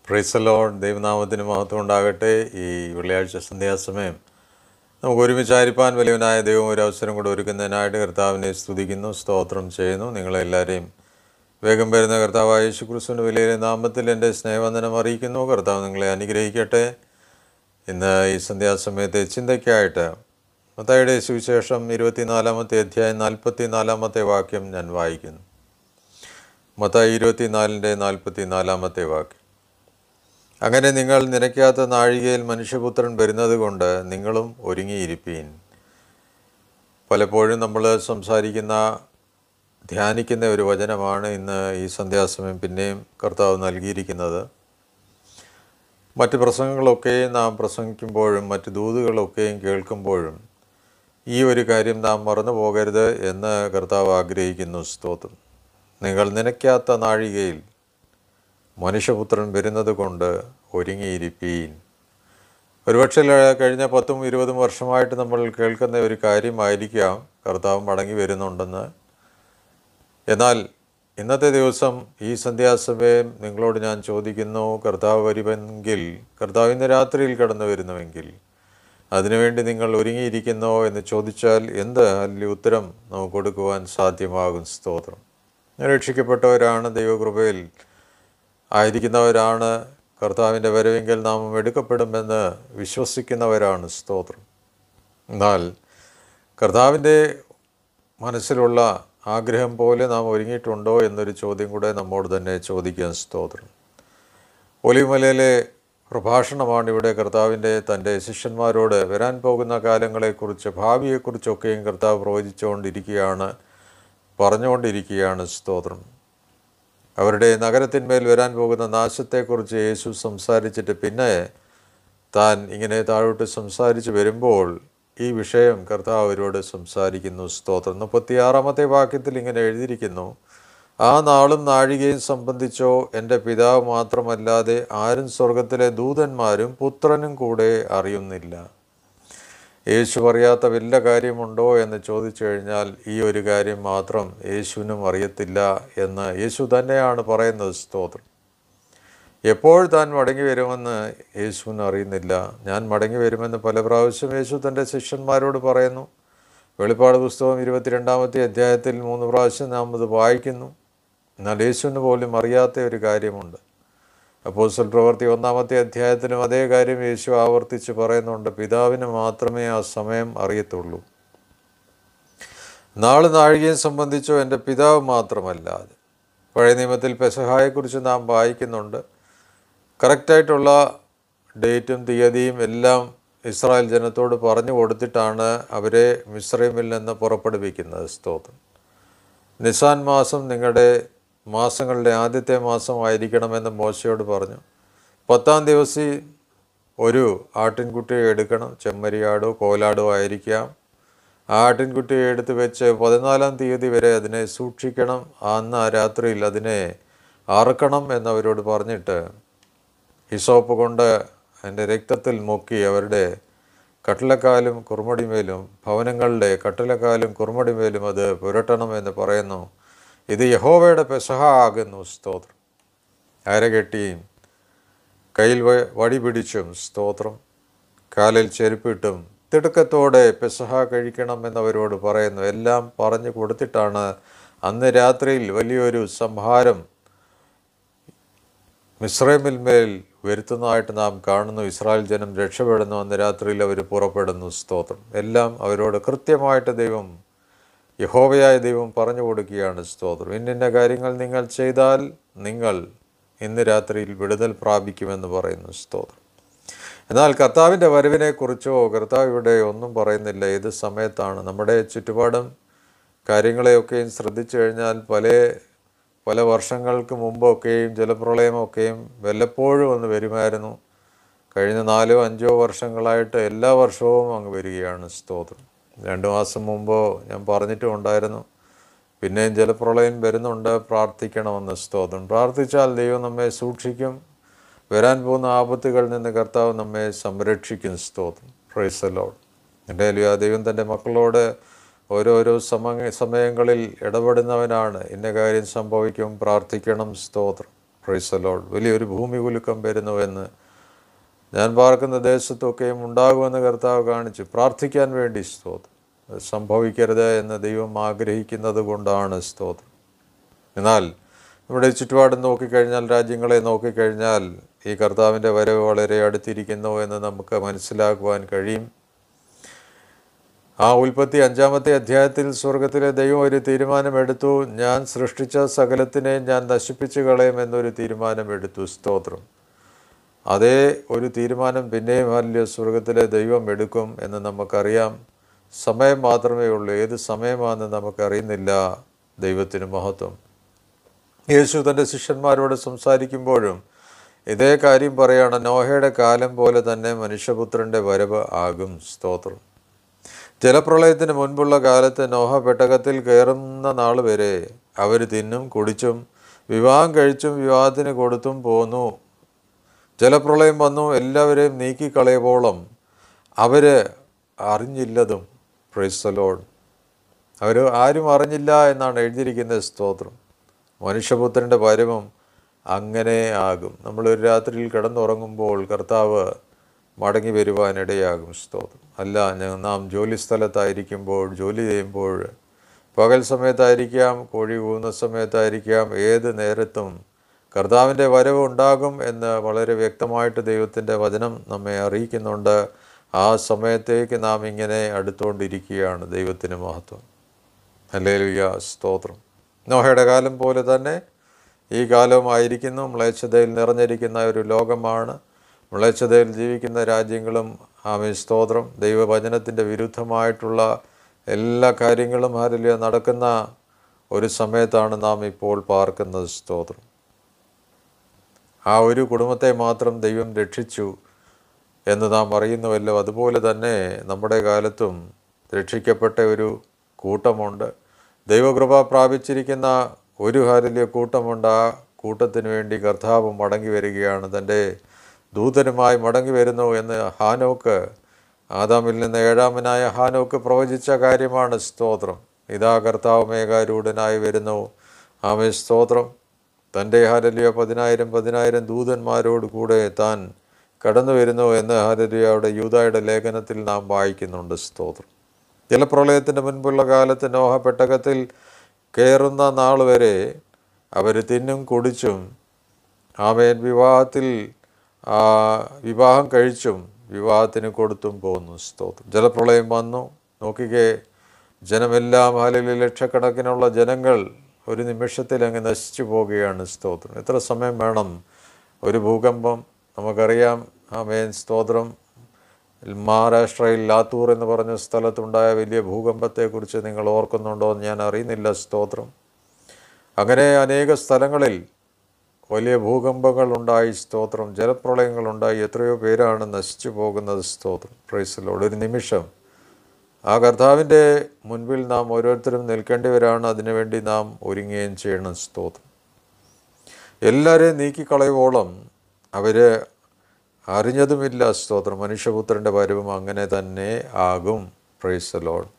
പ്രൈസലോൺ ദൈവനാമത്തിന് മഹത്വം ഉണ്ടാകട്ടെ ഈ വെള്ളിയാഴ്ച സന്ധ്യാസമയം നമുക്ക് ഒരുമിച്ച് ആയിരിക്കാൻ വലിയവനായ ദൈവം ഒരു അവസരം കൂടെ ഒരുക്കുന്നതിനായിട്ട് കർത്താവിനെ സ്തുതിക്കുന്നു സ്തോത്രം ചെയ്യുന്നു നിങ്ങളെല്ലാവരെയും വേഗം വരുന്ന കർത്താവായ യേശു ക്രിസ്തുവിൻ്റെ വലിയ നാമത്തിൽ എൻ്റെ സ്നേഹവന്ദനം അറിയിക്കുന്നു കർത്താവ് നിങ്ങളെ അനുഗ്രഹിക്കട്ടെ ഇന്ന് ഈ സന്ധ്യാസമയത്തെ ചിന്തയ്ക്കായിട്ട് മത്തായിയുടെ സുവിശേഷം ഇരുപത്തിനാലാമത്തെ അധ്യായം നാൽപ്പത്തി നാലാമത്തെ വാക്യം ഞാൻ വായിക്കുന്നു മത്തായി ഇരുപത്തിനാലിൻ്റെ നാൽപ്പത്തി നാലാമത്തെ വാക്യം അങ്ങനെ നിങ്ങൾ നിനയ്ക്കാത്ത നാഴികയിൽ മനുഷ്യപുത്രൻ വരുന്നത് കൊണ്ട് നിങ്ങളും ഒരുങ്ങിയിരിപ്പീൻ പലപ്പോഴും നമ്മൾ സംസാരിക്കുന്ന ധ്യാനിക്കുന്ന ഒരു വചനമാണ് ഇന്ന് ഈ സന്ധ്യാസമയം പിന്നെയും കർത്താവ് നൽകിയിരിക്കുന്നത് മറ്റ് പ്രസംഗങ്ങളൊക്കെയും നാം പ്രസംഗിക്കുമ്പോഴും മറ്റ് ദൂതുകളൊക്കെയും കേൾക്കുമ്പോഴും ഈ ഒരു കാര്യം നാം മറന്നു പോകരുത് എന്ന് കർത്താവ് ആഗ്രഹിക്കുന്നു സ്തോത്രം നിങ്ങൾ നനയ്ക്കാത്ത നാഴികയിൽ മനുഷ്യപുത്രൻ വരുന്നത് കൊണ്ട് ഒരുങ്ങിയിരിപ്പീൻ ഒരുപക്ഷെ ല- കഴിഞ്ഞ പത്തും ഇരുപതും വർഷമായിട്ട് നമ്മൾ കേൾക്കുന്ന ഒരു കാര്യമായിരിക്കാം കർത്താവ് മടങ്ങി വരുന്നുണ്ടെന്ന് എന്നാൽ ഇന്നത്തെ ദിവസം ഈ സന്ധ്യാസമയം നിങ്ങളോട് ഞാൻ ചോദിക്കുന്നു കർത്താവ് വരുമെങ്കിൽ കർത്താവ് ഇന്ന് രാത്രിയിൽ കടന്നു വരുന്നുവെങ്കിൽ അതിനുവേണ്ടി നിങ്ങൾ ഒരുങ്ങിയിരിക്കുന്നോ എന്ന് ചോദിച്ചാൽ എന്ത് അതിൻ്റെ ഉത്തരം നമുക്ക് കൊടുക്കുവാൻ സാധ്യമാകും സ്തോത്രം രക്ഷിക്കപ്പെട്ടവരാണ് ദൈവകൃപയിൽ ആയിരിക്കുന്നവരാണ് കർത്താവിൻ്റെ വരവെങ്കിൽ നാം എടുക്കപ്പെടുമെന്ന് വിശ്വസിക്കുന്നവരാണ് സ്തോത്രം എന്നാൽ കർത്താവിൻ്റെ മനസ്സിലുള്ള ആഗ്രഹം പോലെ നാം ഒരുങ്ങിയിട്ടുണ്ടോ എന്നൊരു ചോദ്യം കൂടെ നമ്മോട് തന്നെ ചോദിക്കാൻ സ്തോത്രം ഒലിമലയിലെ പ്രഭാഷണമാണ് ഇവിടെ കർത്താവിൻ്റെ തൻ്റെ ശിഷ്യന്മാരോട് വരാൻ പോകുന്ന കാലങ്ങളെക്കുറിച്ച് ഭാവിയെക്കുറിച്ചൊക്കെയും കർത്താവ് പ്രവചിച്ചുകൊണ്ടിരിക്കുകയാണ് പറഞ്ഞുകൊണ്ടിരിക്കുകയാണ് സ്തോത്രം അവരുടെ നഗരത്തിന്മേൽ വരാൻ പോകുന്ന നാശത്തെക്കുറിച്ച് യേശു സംസാരിച്ചിട്ട് പിന്നെ താൻ ഇങ്ങനെ താഴോട്ട് സംസാരിച്ച് വരുമ്പോൾ ഈ വിഷയം കർത്താവ് അവരോട് സംസാരിക്കുന്നു സ്തോത്രം മുപ്പത്തിയാറാമത്തെ വാക്യത്തിൽ ഇങ്ങനെ എഴുതിയിരിക്കുന്നു ആ നാളും നാഴികയും സംബന്ധിച്ചോ എൻ്റെ പിതാവ് മാത്രമല്ലാതെ ആരും സ്വർഗത്തിലെ ദൂതന്മാരും പുത്രനും കൂടെ അറിയുന്നില്ല യേശു അറിയാത്ത വല്ല കാര്യമുണ്ടോ എന്ന് ചോദിച്ചു കഴിഞ്ഞാൽ ഈ ഒരു കാര്യം മാത്രം യേശുവിനും അറിയത്തില്ല എന്ന് യേശു തന്നെയാണ് പറയുന്നത് സ്തോത്രം എപ്പോൾ താൻ മടങ്ങി വരുമെന്ന് യേശുവിന് അറിയുന്നില്ല ഞാൻ മടങ്ങി വരുമെന്ന് പല പ്രാവശ്യം യേശു തൻ്റെ ശിഷ്യന്മാരോട് പറയുന്നു വെളിപ്പാട് പുസ്തകം ഇരുപത്തിരണ്ടാമത്തെ അധ്യായത്തിൽ മൂന്ന് പ്രാവശ്യം നാം അത് വായിക്കുന്നു എന്നാൽ യേശുവിന് പോലും അറിയാത്ത ഒരു കാര്യമുണ്ട് അപ്പോസ്റ്റൽ പ്രവൃത്തി ഒന്നാമത്തെ അധ്യായത്തിലും അതേ കാര്യം യേശു ആവർത്തിച്ച് പറയുന്നുണ്ട് പിതാവിന് മാത്രമേ ആ സമയം അറിയത്തുള്ളൂ നാളെ നാഴികയെ സംബന്ധിച്ചോ എൻ്റെ പിതാവ് മാത്രമല്ലാതെ പഴയ നിയമത്തിൽ പെസഹായെക്കുറിച്ച് നാം വായിക്കുന്നുണ്ട് കറക്റ്റായിട്ടുള്ള ഡേറ്റും തീയതിയും എല്ലാം ഇസ്രായേൽ ജനത്തോട് പറഞ്ഞു കൊടുത്തിട്ടാണ് അവരെ മിശ്രൈമിൽ നിന്ന് പുറപ്പെടുവിക്കുന്നത് സ്തോത്രം നിസാൻ മാസം നിങ്ങളുടെ മാസങ്ങളുടെ ആദ്യത്തെ മാസമായിരിക്കണമെന്ന് മോശയോട് പറഞ്ഞു പത്താം ദിവസം ഒരു ആട്ടിൻകുട്ടിയെ എടുക്കണം ചെമ്മരിയാടോ കോലാടോ ആയിരിക്കാം ആ ആട്ടിൻകുട്ടിയെ എടുത്ത് വെച്ച് പതിനാലാം തീയതി വരെ അതിനെ സൂക്ഷിക്കണം അന്ന് ആ രാത്രിയിൽ അതിനെ അറക്കണം എന്നവരോട് പറഞ്ഞിട്ട് ഹിസോപ്പ് കൊണ്ട് അതിൻ്റെ രക്തത്തിൽ മുക്കി അവരുടെ കട്ടിലക്കാലും കുറുമടിമേലും ഭവനങ്ങളുടെ കട്ടിലക്കാലും കുറുമടിമേലും അത് പുരട്ടണം എന്ന് പറയുന്നു ഇത് യഹോവയുടെ പെസഹ ആകുന്നു സ്തോത്രം അരകെട്ടിയും കയ്യിൽ വ- വടി പിടിച്ചും സ്തോത്രം കാലിൽ ചെരുപ്പിട്ടും തിടുക്കത്തോടെ പെസഹ കഴിക്കണം എന്നവരോട് പറയുന്നു എല്ലാം പറഞ്ഞു കൊടുത്തിട്ടാണ് അന്ന് രാത്രിയിൽ വലിയൊരു സംഹാരം മിസ്രൈമിൽ മേൽ വരുത്തുന്നതായിട്ട് നാം കാണുന്നു ഇസ്രായേൽ ജനം രക്ഷപ്പെടുന്നു അന്ന് രാത്രിയിൽ അവർ പുറപ്പെടുന്നു സ്തോത്രം എല്ലാം അവരോട് കൃത്യമായിട്ട് ദൈവം യഹോവയായ ദൈവം പറഞ്ഞു കൊടുക്കുകയാണ് സ്തോത്രം ഇന്നിന്ന കാര്യങ്ങൾ നിങ്ങൾ ചെയ്താൽ നിങ്ങൾ ഇന്ന് രാത്രിയിൽ വിടുതൽ പ്രാപിക്കുമെന്ന് പറയുന്നു സ്തോത്രം എന്നാൽ കർത്താവിൻ്റെ വരവിനെക്കുറിച്ചോ കർത്താവ് ഇവിടെ ഒന്നും പറയുന്നില്ല ഏത് സമയത്താണ് നമ്മുടെ ചുറ്റുപാടും കാര്യങ്ങളെയൊക്കെയും ശ്രദ്ധിച്ചു കഴിഞ്ഞാൽ പല പല വർഷങ്ങൾക്ക് മുമ്പൊക്കെയും ജലപ്രളയമൊക്കെയും വല്ലപ്പോഴും ഒന്ന് വരുമായിരുന്നു കഴിഞ്ഞ നാലോ അഞ്ചോ വർഷങ്ങളായിട്ട് എല്ലാ വർഷവും അങ്ങ് വരികയാണ് സ്തോത്രം രണ്ട് മാസം മുമ്പോ ഞാൻ പറഞ്ഞിട്ടും ഉണ്ടായിരുന്നു പിന്നെയും ജലപ്രളയം വരുന്നുണ്ട് പ്രാർത്ഥിക്കണമെന്ന് സ്തോത്രം പ്രാർത്ഥിച്ചാൽ ദൈവം നമ്മെ സൂക്ഷിക്കും വരാൻ പോകുന്ന ആപത്തുകളിൽ നിന്ന് കർത്താവ് നമ്മെ സംരക്ഷിക്കും സ്തോത്രം പ്രൈസലോട് എൻ്റെ ആ ദൈവം തൻ്റെ മക്കളോട് ഓരോരോ സമയ സമയങ്ങളിൽ ഇടപെടുന്നവനാണ് ഇന്ന കാര്യം സംഭവിക്കും പ്രാർത്ഥിക്കണം സ്തോത്രം പ്രൈസലോഡ് വലിയൊരു ഭൂമി കുലുക്കം വരുന്നുവെന്ന് ഞാൻ പാർക്കുന്ന ദേശത്തൊക്കെയും ഉണ്ടാകുമെന്ന് കർത്താവ് കാണിച്ചു പ്രാർത്ഥിക്കാൻ വേണ്ടി സ്തോത്രം അത് സംഭവിക്കരുത് എന്ന് ദൈവം ആഗ്രഹിക്കുന്നത് കൊണ്ടാണ് സ്തോത്രം എന്നാൽ നമ്മുടെ ചുറ്റുപാടും നോക്കിക്കഴിഞ്ഞാൽ രാജ്യങ്ങളെ നോക്കിക്കഴിഞ്ഞാൽ ഈ കർത്താവിൻ്റെ വരവ് വളരെ അടുത്തിരിക്കുന്നു എന്ന് നമുക്ക് മനസ്സിലാക്കുവാൻ കഴിയും ആ ഉൽപ്പത്തി അഞ്ചാമത്തെ അധ്യായത്തിൽ സ്വർഗത്തിലെ ദൈവം ഒരു തീരുമാനമെടുത്തു ഞാൻ സൃഷ്ടിച്ച സകലത്തിനെ ഞാൻ നശിപ്പിച്ചു കളയുമെന്നൊരു തീരുമാനമെടുത്തു സ്തോത്രം അതേ ഒരു തീരുമാനം പിന്നെയും അല്ല സ്വർഗത്തിലെ ദൈവം എടുക്കും എന്ന് നമുക്കറിയാം സമയം മാത്രമേ ഉള്ളൂ ഏത് സമയമാണെന്ന് നമുക്കറിയുന്നില്ല ദൈവത്തിന് മഹത്വം യേശു തൻ്റെ ശിഷ്യന്മാരോട് സംസാരിക്കുമ്പോഴും ഇതേ കാര്യം പറയാണ് നോഹയുടെ കാലം പോലെ തന്നെ മനുഷ്യപുത്രൻ്റെ വരവ് ആകും സ്തോത്രം ജലപ്രളയത്തിന് മുൻപുള്ള കാലത്ത് നോഹ പെട്ടകത്തിൽ കയറുന്ന നാൾ വരെ അവർ തിന്നും കുടിച്ചും വിവാഹം കഴിച്ചും വിവാഹത്തിന് കൊടുത്തും പോന്നു ജലപ്രളയം വന്നു എല്ലാവരെയും നീക്കിക്കളയുവോളം അവർ അറിഞ്ഞില്ലതും പ്രൈസലോഡ് അവർ ആരും അറിഞ്ഞില്ല എന്നാണ് എഴുതിയിരിക്കുന്നത് സ്തോത്രം മനുഷ്യപുത്രൻ്റെ വരവും അങ്ങനെ ആകും നമ്മളൊരു രാത്രിയിൽ കിടന്നുറങ്ങുമ്പോൾ കർത്താവ് മടങ്ങി വരുവാനിടയാകും സ്തോത്രം അല്ല ഞ- നാം ജോലി സ്ഥലത്തായിരിക്കുമ്പോൾ ജോലി ചെയ്യുമ്പോൾ പകൽ സമയത്തായിരിക്കാം കോഴി കൂവുന്ന സമയത്തായിരിക്കാം ഏത് നേരത്തും കർത്താവിൻ്റെ വരവ് ഉണ്ടാകും എന്ന് വളരെ വ്യക്തമായിട്ട് ദൈവത്തിൻ്റെ വചനം നമ്മെ അറിയിക്കുന്നുണ്ട് ആ സമയത്തേക്ക് നാം ഇങ്ങനെ അടുത്തുകൊണ്ടിരിക്കുകയാണ് ദൈവത്തിന് മഹത്വം ഹല്ലേലൂയ സ്തോത്രം നോഹയുടെ കാലം പോലെ തന്നെ ഈ കാലമായിരിക്കുന്നു മ്ലേച്ഛതയിൽ നിറഞ്ഞിരിക്കുന്ന ഒരു ലോകമാണ് മ്ലേച്ഛതയിൽ ജീവിക്കുന്ന രാജ്യങ്ങളും ആമേ സ്തോത്രം ദൈവവചനത്തിൻ്റെ വിരുദ്ധമായിട്ടുള്ള എല്ലാ കാര്യങ്ങളും ഹാരല്യ നടക്കുന്ന ഒരു സമയത്താണ് നാം ഇപ്പോൾ പാർക്കുന്നത് സ്തോത്രം ആ ഒരു കുടുംബത്തെ മാത്രം ദൈവം രക്ഷിച്ചു എന്ന് നാം അറിയുന്നുവല്ലോ അതുപോലെ തന്നെ നമ്മുടെ കാലത്തും രക്ഷിക്കപ്പെട്ട ഒരു കൂട്ടമുണ്ട് ദൈവകൃപ പ്രാപിച്ചിരിക്കുന്ന ഒരു ഹാരല്യ കൂട്ടമുണ്ട് ആ കൂട്ടത്തിന് വേണ്ടി കർത്താവ് മടങ്ങി വരികയാണ് തൻ്റെ ദൂതനുമായി മടങ്ങി വരുന്നു എന്ന് ഹാനോക്ക് ആദാമിൽ നിന്ന് ഏഴാമനായ ഹാനോക്ക് പ്രവചിച്ച കാര്യമാണ് സ്തോത്രം ഇതാ കർത്താവ് മേഘാരൂഢനായി വരുന്നു ആമേ സ്തോത്രം തൻ്റെ ഹാരലിയ പതിനായിരം പതിനായിരം ദൂതന്മാരോട് കൂടെ താൻ കടന്നു വരുന്നു എന്ന് ഹാരലിയയുടെ യൂതായുടെ ലേഖനത്തിൽ നാം വായിക്കുന്നുണ്ട് സ്തോത്രം ജലപ്രളയത്തിൻ്റെ മുൻപുള്ള കാലത്ത് നോഹ പെട്ടകത്തിൽ കയറുന്ന നാൾ വരെ അവർ തിന്നും കുടിച്ചും ആമേൻ വിവാഹത്തിൽ ആ, വിവാഹം കഴിച്ചും വിവാഹത്തിന് കൊടുത്തും പോകുന്നു സ്തോത്രം ജലപ്രളയം വന്നു നോക്കിക്കേ ജനമെല്ലാം ഹാലിൽ ലക്ഷക്കണക്കിനുള്ള ജനങ്ങൾ ഒരു നിമിഷത്തിൽ അങ്ങ് നശിച്ചു പോവുകയാണ് സ്തോത്രം എത്ര സമയം വേണം ഒരു ഭൂകമ്പം നമുക്കറിയാം ആമേൻ സ്തോത്രം മഹാരാഷ്ട്രയിൽ ലാത്തൂർ എന്ന് പറഞ്ഞ സ്ഥലത്തുണ്ടായ വലിയ ഭൂകമ്പത്തെക്കുറിച്ച് നിങ്ങൾ ഓർക്കുന്നുണ്ടോ എന്ന് ഞാൻ അറിയുന്നില്ല സ്തോത്രം അങ്ങനെ അനേക സ്ഥലങ്ങളിൽ വലിയ ഭൂകമ്പങ്ങൾ ഉണ്ടായി സ്തോത്രം ജലപ്രളയങ്ങളുണ്ടായി എത്രയോ പേരാണ് നശിച്ചു പോകുന്നത് സ്തോത്രം പ്രൈസിലോട് ഒരു നിമിഷം ആ കർത്താവിൻ്റെ മുൻപിൽ നാം ഓരോരുത്തരും നിൽക്കേണ്ടവരാണ് അതിനുവേണ്ടി നാം ഒരുങ്ങുകയും ചെയ്യണം സ്തോത്രം എല്ലാവരെയും നീക്കിക്കളയുവോളം അവർ അറിഞ്ഞതുമില്ല സ്തോത്രം മനുഷ്യപുത്രൻ്റെ വരവും അങ്ങനെ തന്നെ ആകും പ്രൈസ് ലോഡ്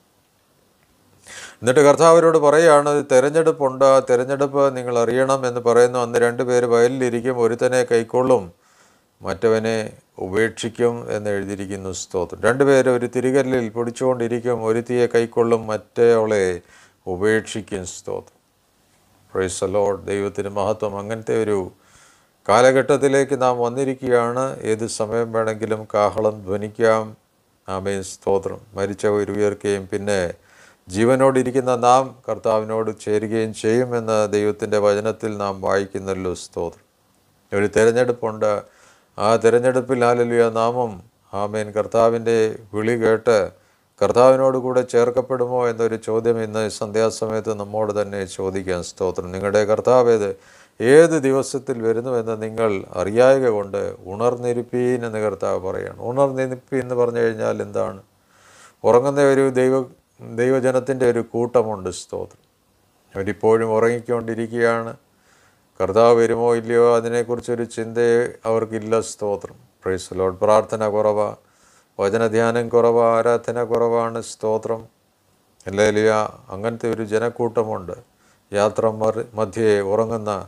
എന്നിട്ട് കർത്താവരോട് പറയുകയാണ് തിരഞ്ഞെടുപ്പുണ്ട് ആ തിരഞ്ഞെടുപ്പ് നിങ്ങൾ അറിയണം എന്ന് പറയുന്നു അന്ന് രണ്ട് പേര് വയലിലിരിക്കും ഒരുത്തനെ കൈക്കൊള്ളും മറ്റവനെ ഉപേക്ഷിക്കും എന്ന് എഴുതിയിരിക്കുന്നു സ്തോത്രം രണ്ടുപേര് ഒരു തിരികല്ലിൽ പൊടിച്ചുകൊണ്ടിരിക്കും ഒരുത്തിയെ കൈക്കൊള്ളും മറ്റേവളെ ഉപേക്ഷിക്കും സ്തോത്രം പ്രൈസ് ലോഡ് ദൈവത്തിന് മഹത്വം അങ്ങനത്തെ ഒരു കാലഘട്ടത്തിലേക്ക് നാം വന്നിരിക്കുകയാണ് ഏത് സമയം വേണമെങ്കിലും കാഹളം ധ്വനിക്കാം ആമേ സ്തോത്രം മരിച്ചവർ ഉയർക്കുകയും പിന്നെ ജീവനോടിരിക്കുന്ന നാം കർത്താവിനോട് ചേരുകയും ചെയ്യുമെന്ന് ദൈവത്തിൻ്റെ വചനത്തിൽ നാം വായിക്കുന്നല്ലോ സ്തോത്രം ഒരു തിരഞ്ഞെടുപ്പുണ്ട് ആ തിരഞ്ഞെടുപ്പിൽ ഹാലലിയ നാമം ആമേൻ കർത്താവിൻ്റെ വിളി കേട്ട് കർത്താവിനോട് കൂടെ ചേർക്കപ്പെടുമോ എന്നൊരു ചോദ്യം ഇന്ന് സന്ധ്യാസമയത്ത് നമ്മോട് തന്നെ ചോദിക്കാം സ്തോത്രം നിങ്ങളുടെ കർത്താവ് ഏത് ഏത് ദിവസത്തിൽ വരുന്നുവെന്ന് നിങ്ങൾ അറിയായക കൊണ്ട് ഉണർന്നിരിപ്പീൻ എന്ന് കർത്താവ് പറയാണ് ഉണർന്നിരിപ്പീൻ എന്ന് പറഞ്ഞു കഴിഞ്ഞാൽ എന്താണ് ഉറങ്ങുന്ന ഒരു ദൈവ ദൈവജനത്തിൻ്റെ ഒരു കൂട്ടമുണ്ട് സ്തോത്രം അവരിപ്പോഴും ഉറങ്ങിക്കൊണ്ടിരിക്കുകയാണ് കർത്താവ് വരുമോ ഇല്ലയോ അതിനെക്കുറിച്ചൊരു ചിന്തയെ അവർക്കില്ല സ്തോത്രം പ്രൈസ് ലോഡ് പ്രാർത്ഥന കുറവാ വചനധ്യാനം കുറവാ ആരാധന കുറവാണ് സ്തോത്രം അല്ലേലിയ അങ്ങനത്തെ ഒരു ജനക്കൂട്ടമുണ്ട് യാത്ര മറി- മധ്യേ ഉറങ്ങുന്ന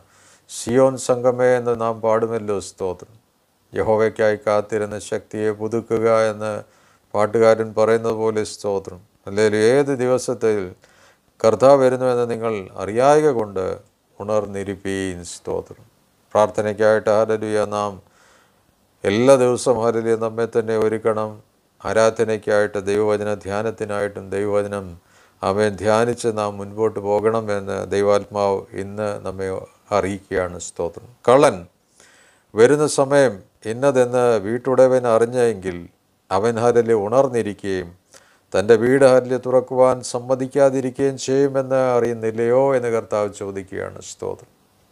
സിയോൻ സംഗമേ എന്ന് നാം പാടുമല്ലോ സ്തോത്രം യഹോവയ്ക്കായി കാത്തിരുന്ന ശക്തിയെ പുതുക്കുക എന്ന് പാട്ടുകാരൻ പറയുന്നത് പോലെ സ്തോത്രം അല്ലെങ്കിൽ ഏത് ദിവസത്തിൽ കർത്താവ് വരുന്നുവെന്ന് നിങ്ങൾ അറിയായക കൊണ്ട് ഉണർന്നിരിപ്പീൻ സ്തോത്രം പ്രാർത്ഥനയ്ക്കായിട്ട് ഹരലുയ നാം എല്ലാ ദിവസവും ഹരലിയ നമ്മെ തന്നെ ഒരുക്കണം ആരാധനയ്ക്കായിട്ട് ദൈവവചന ധ്യാനത്തിനായിട്ടും ദൈവവചനം അവൻ ധ്യാനിച്ച് നാം മുൻപോട്ട് പോകണമെന്ന് ദൈവാത്മാവ് ഇന്ന് നമ്മെ അറിയിക്കുകയാണ് സ്തോത്രം കള്ളൻ വരുന്ന സമയം ഇന്നതെന്ന് വീട്ടുടവൻ അറിഞ്ഞെങ്കിൽ അവൻ ഹരലി ഉണർന്നിരിക്കുകയും തൻ്റെ വീട് ഹരലി തുറക്കുവാൻ സമ്മതിക്കാതിരിക്കുകയും ചെയ്യുമെന്ന് അറിയുന്നില്ലയോ എന്ന് കർത്താവ് ചോദിക്കുകയാണ് സ്തോത്രം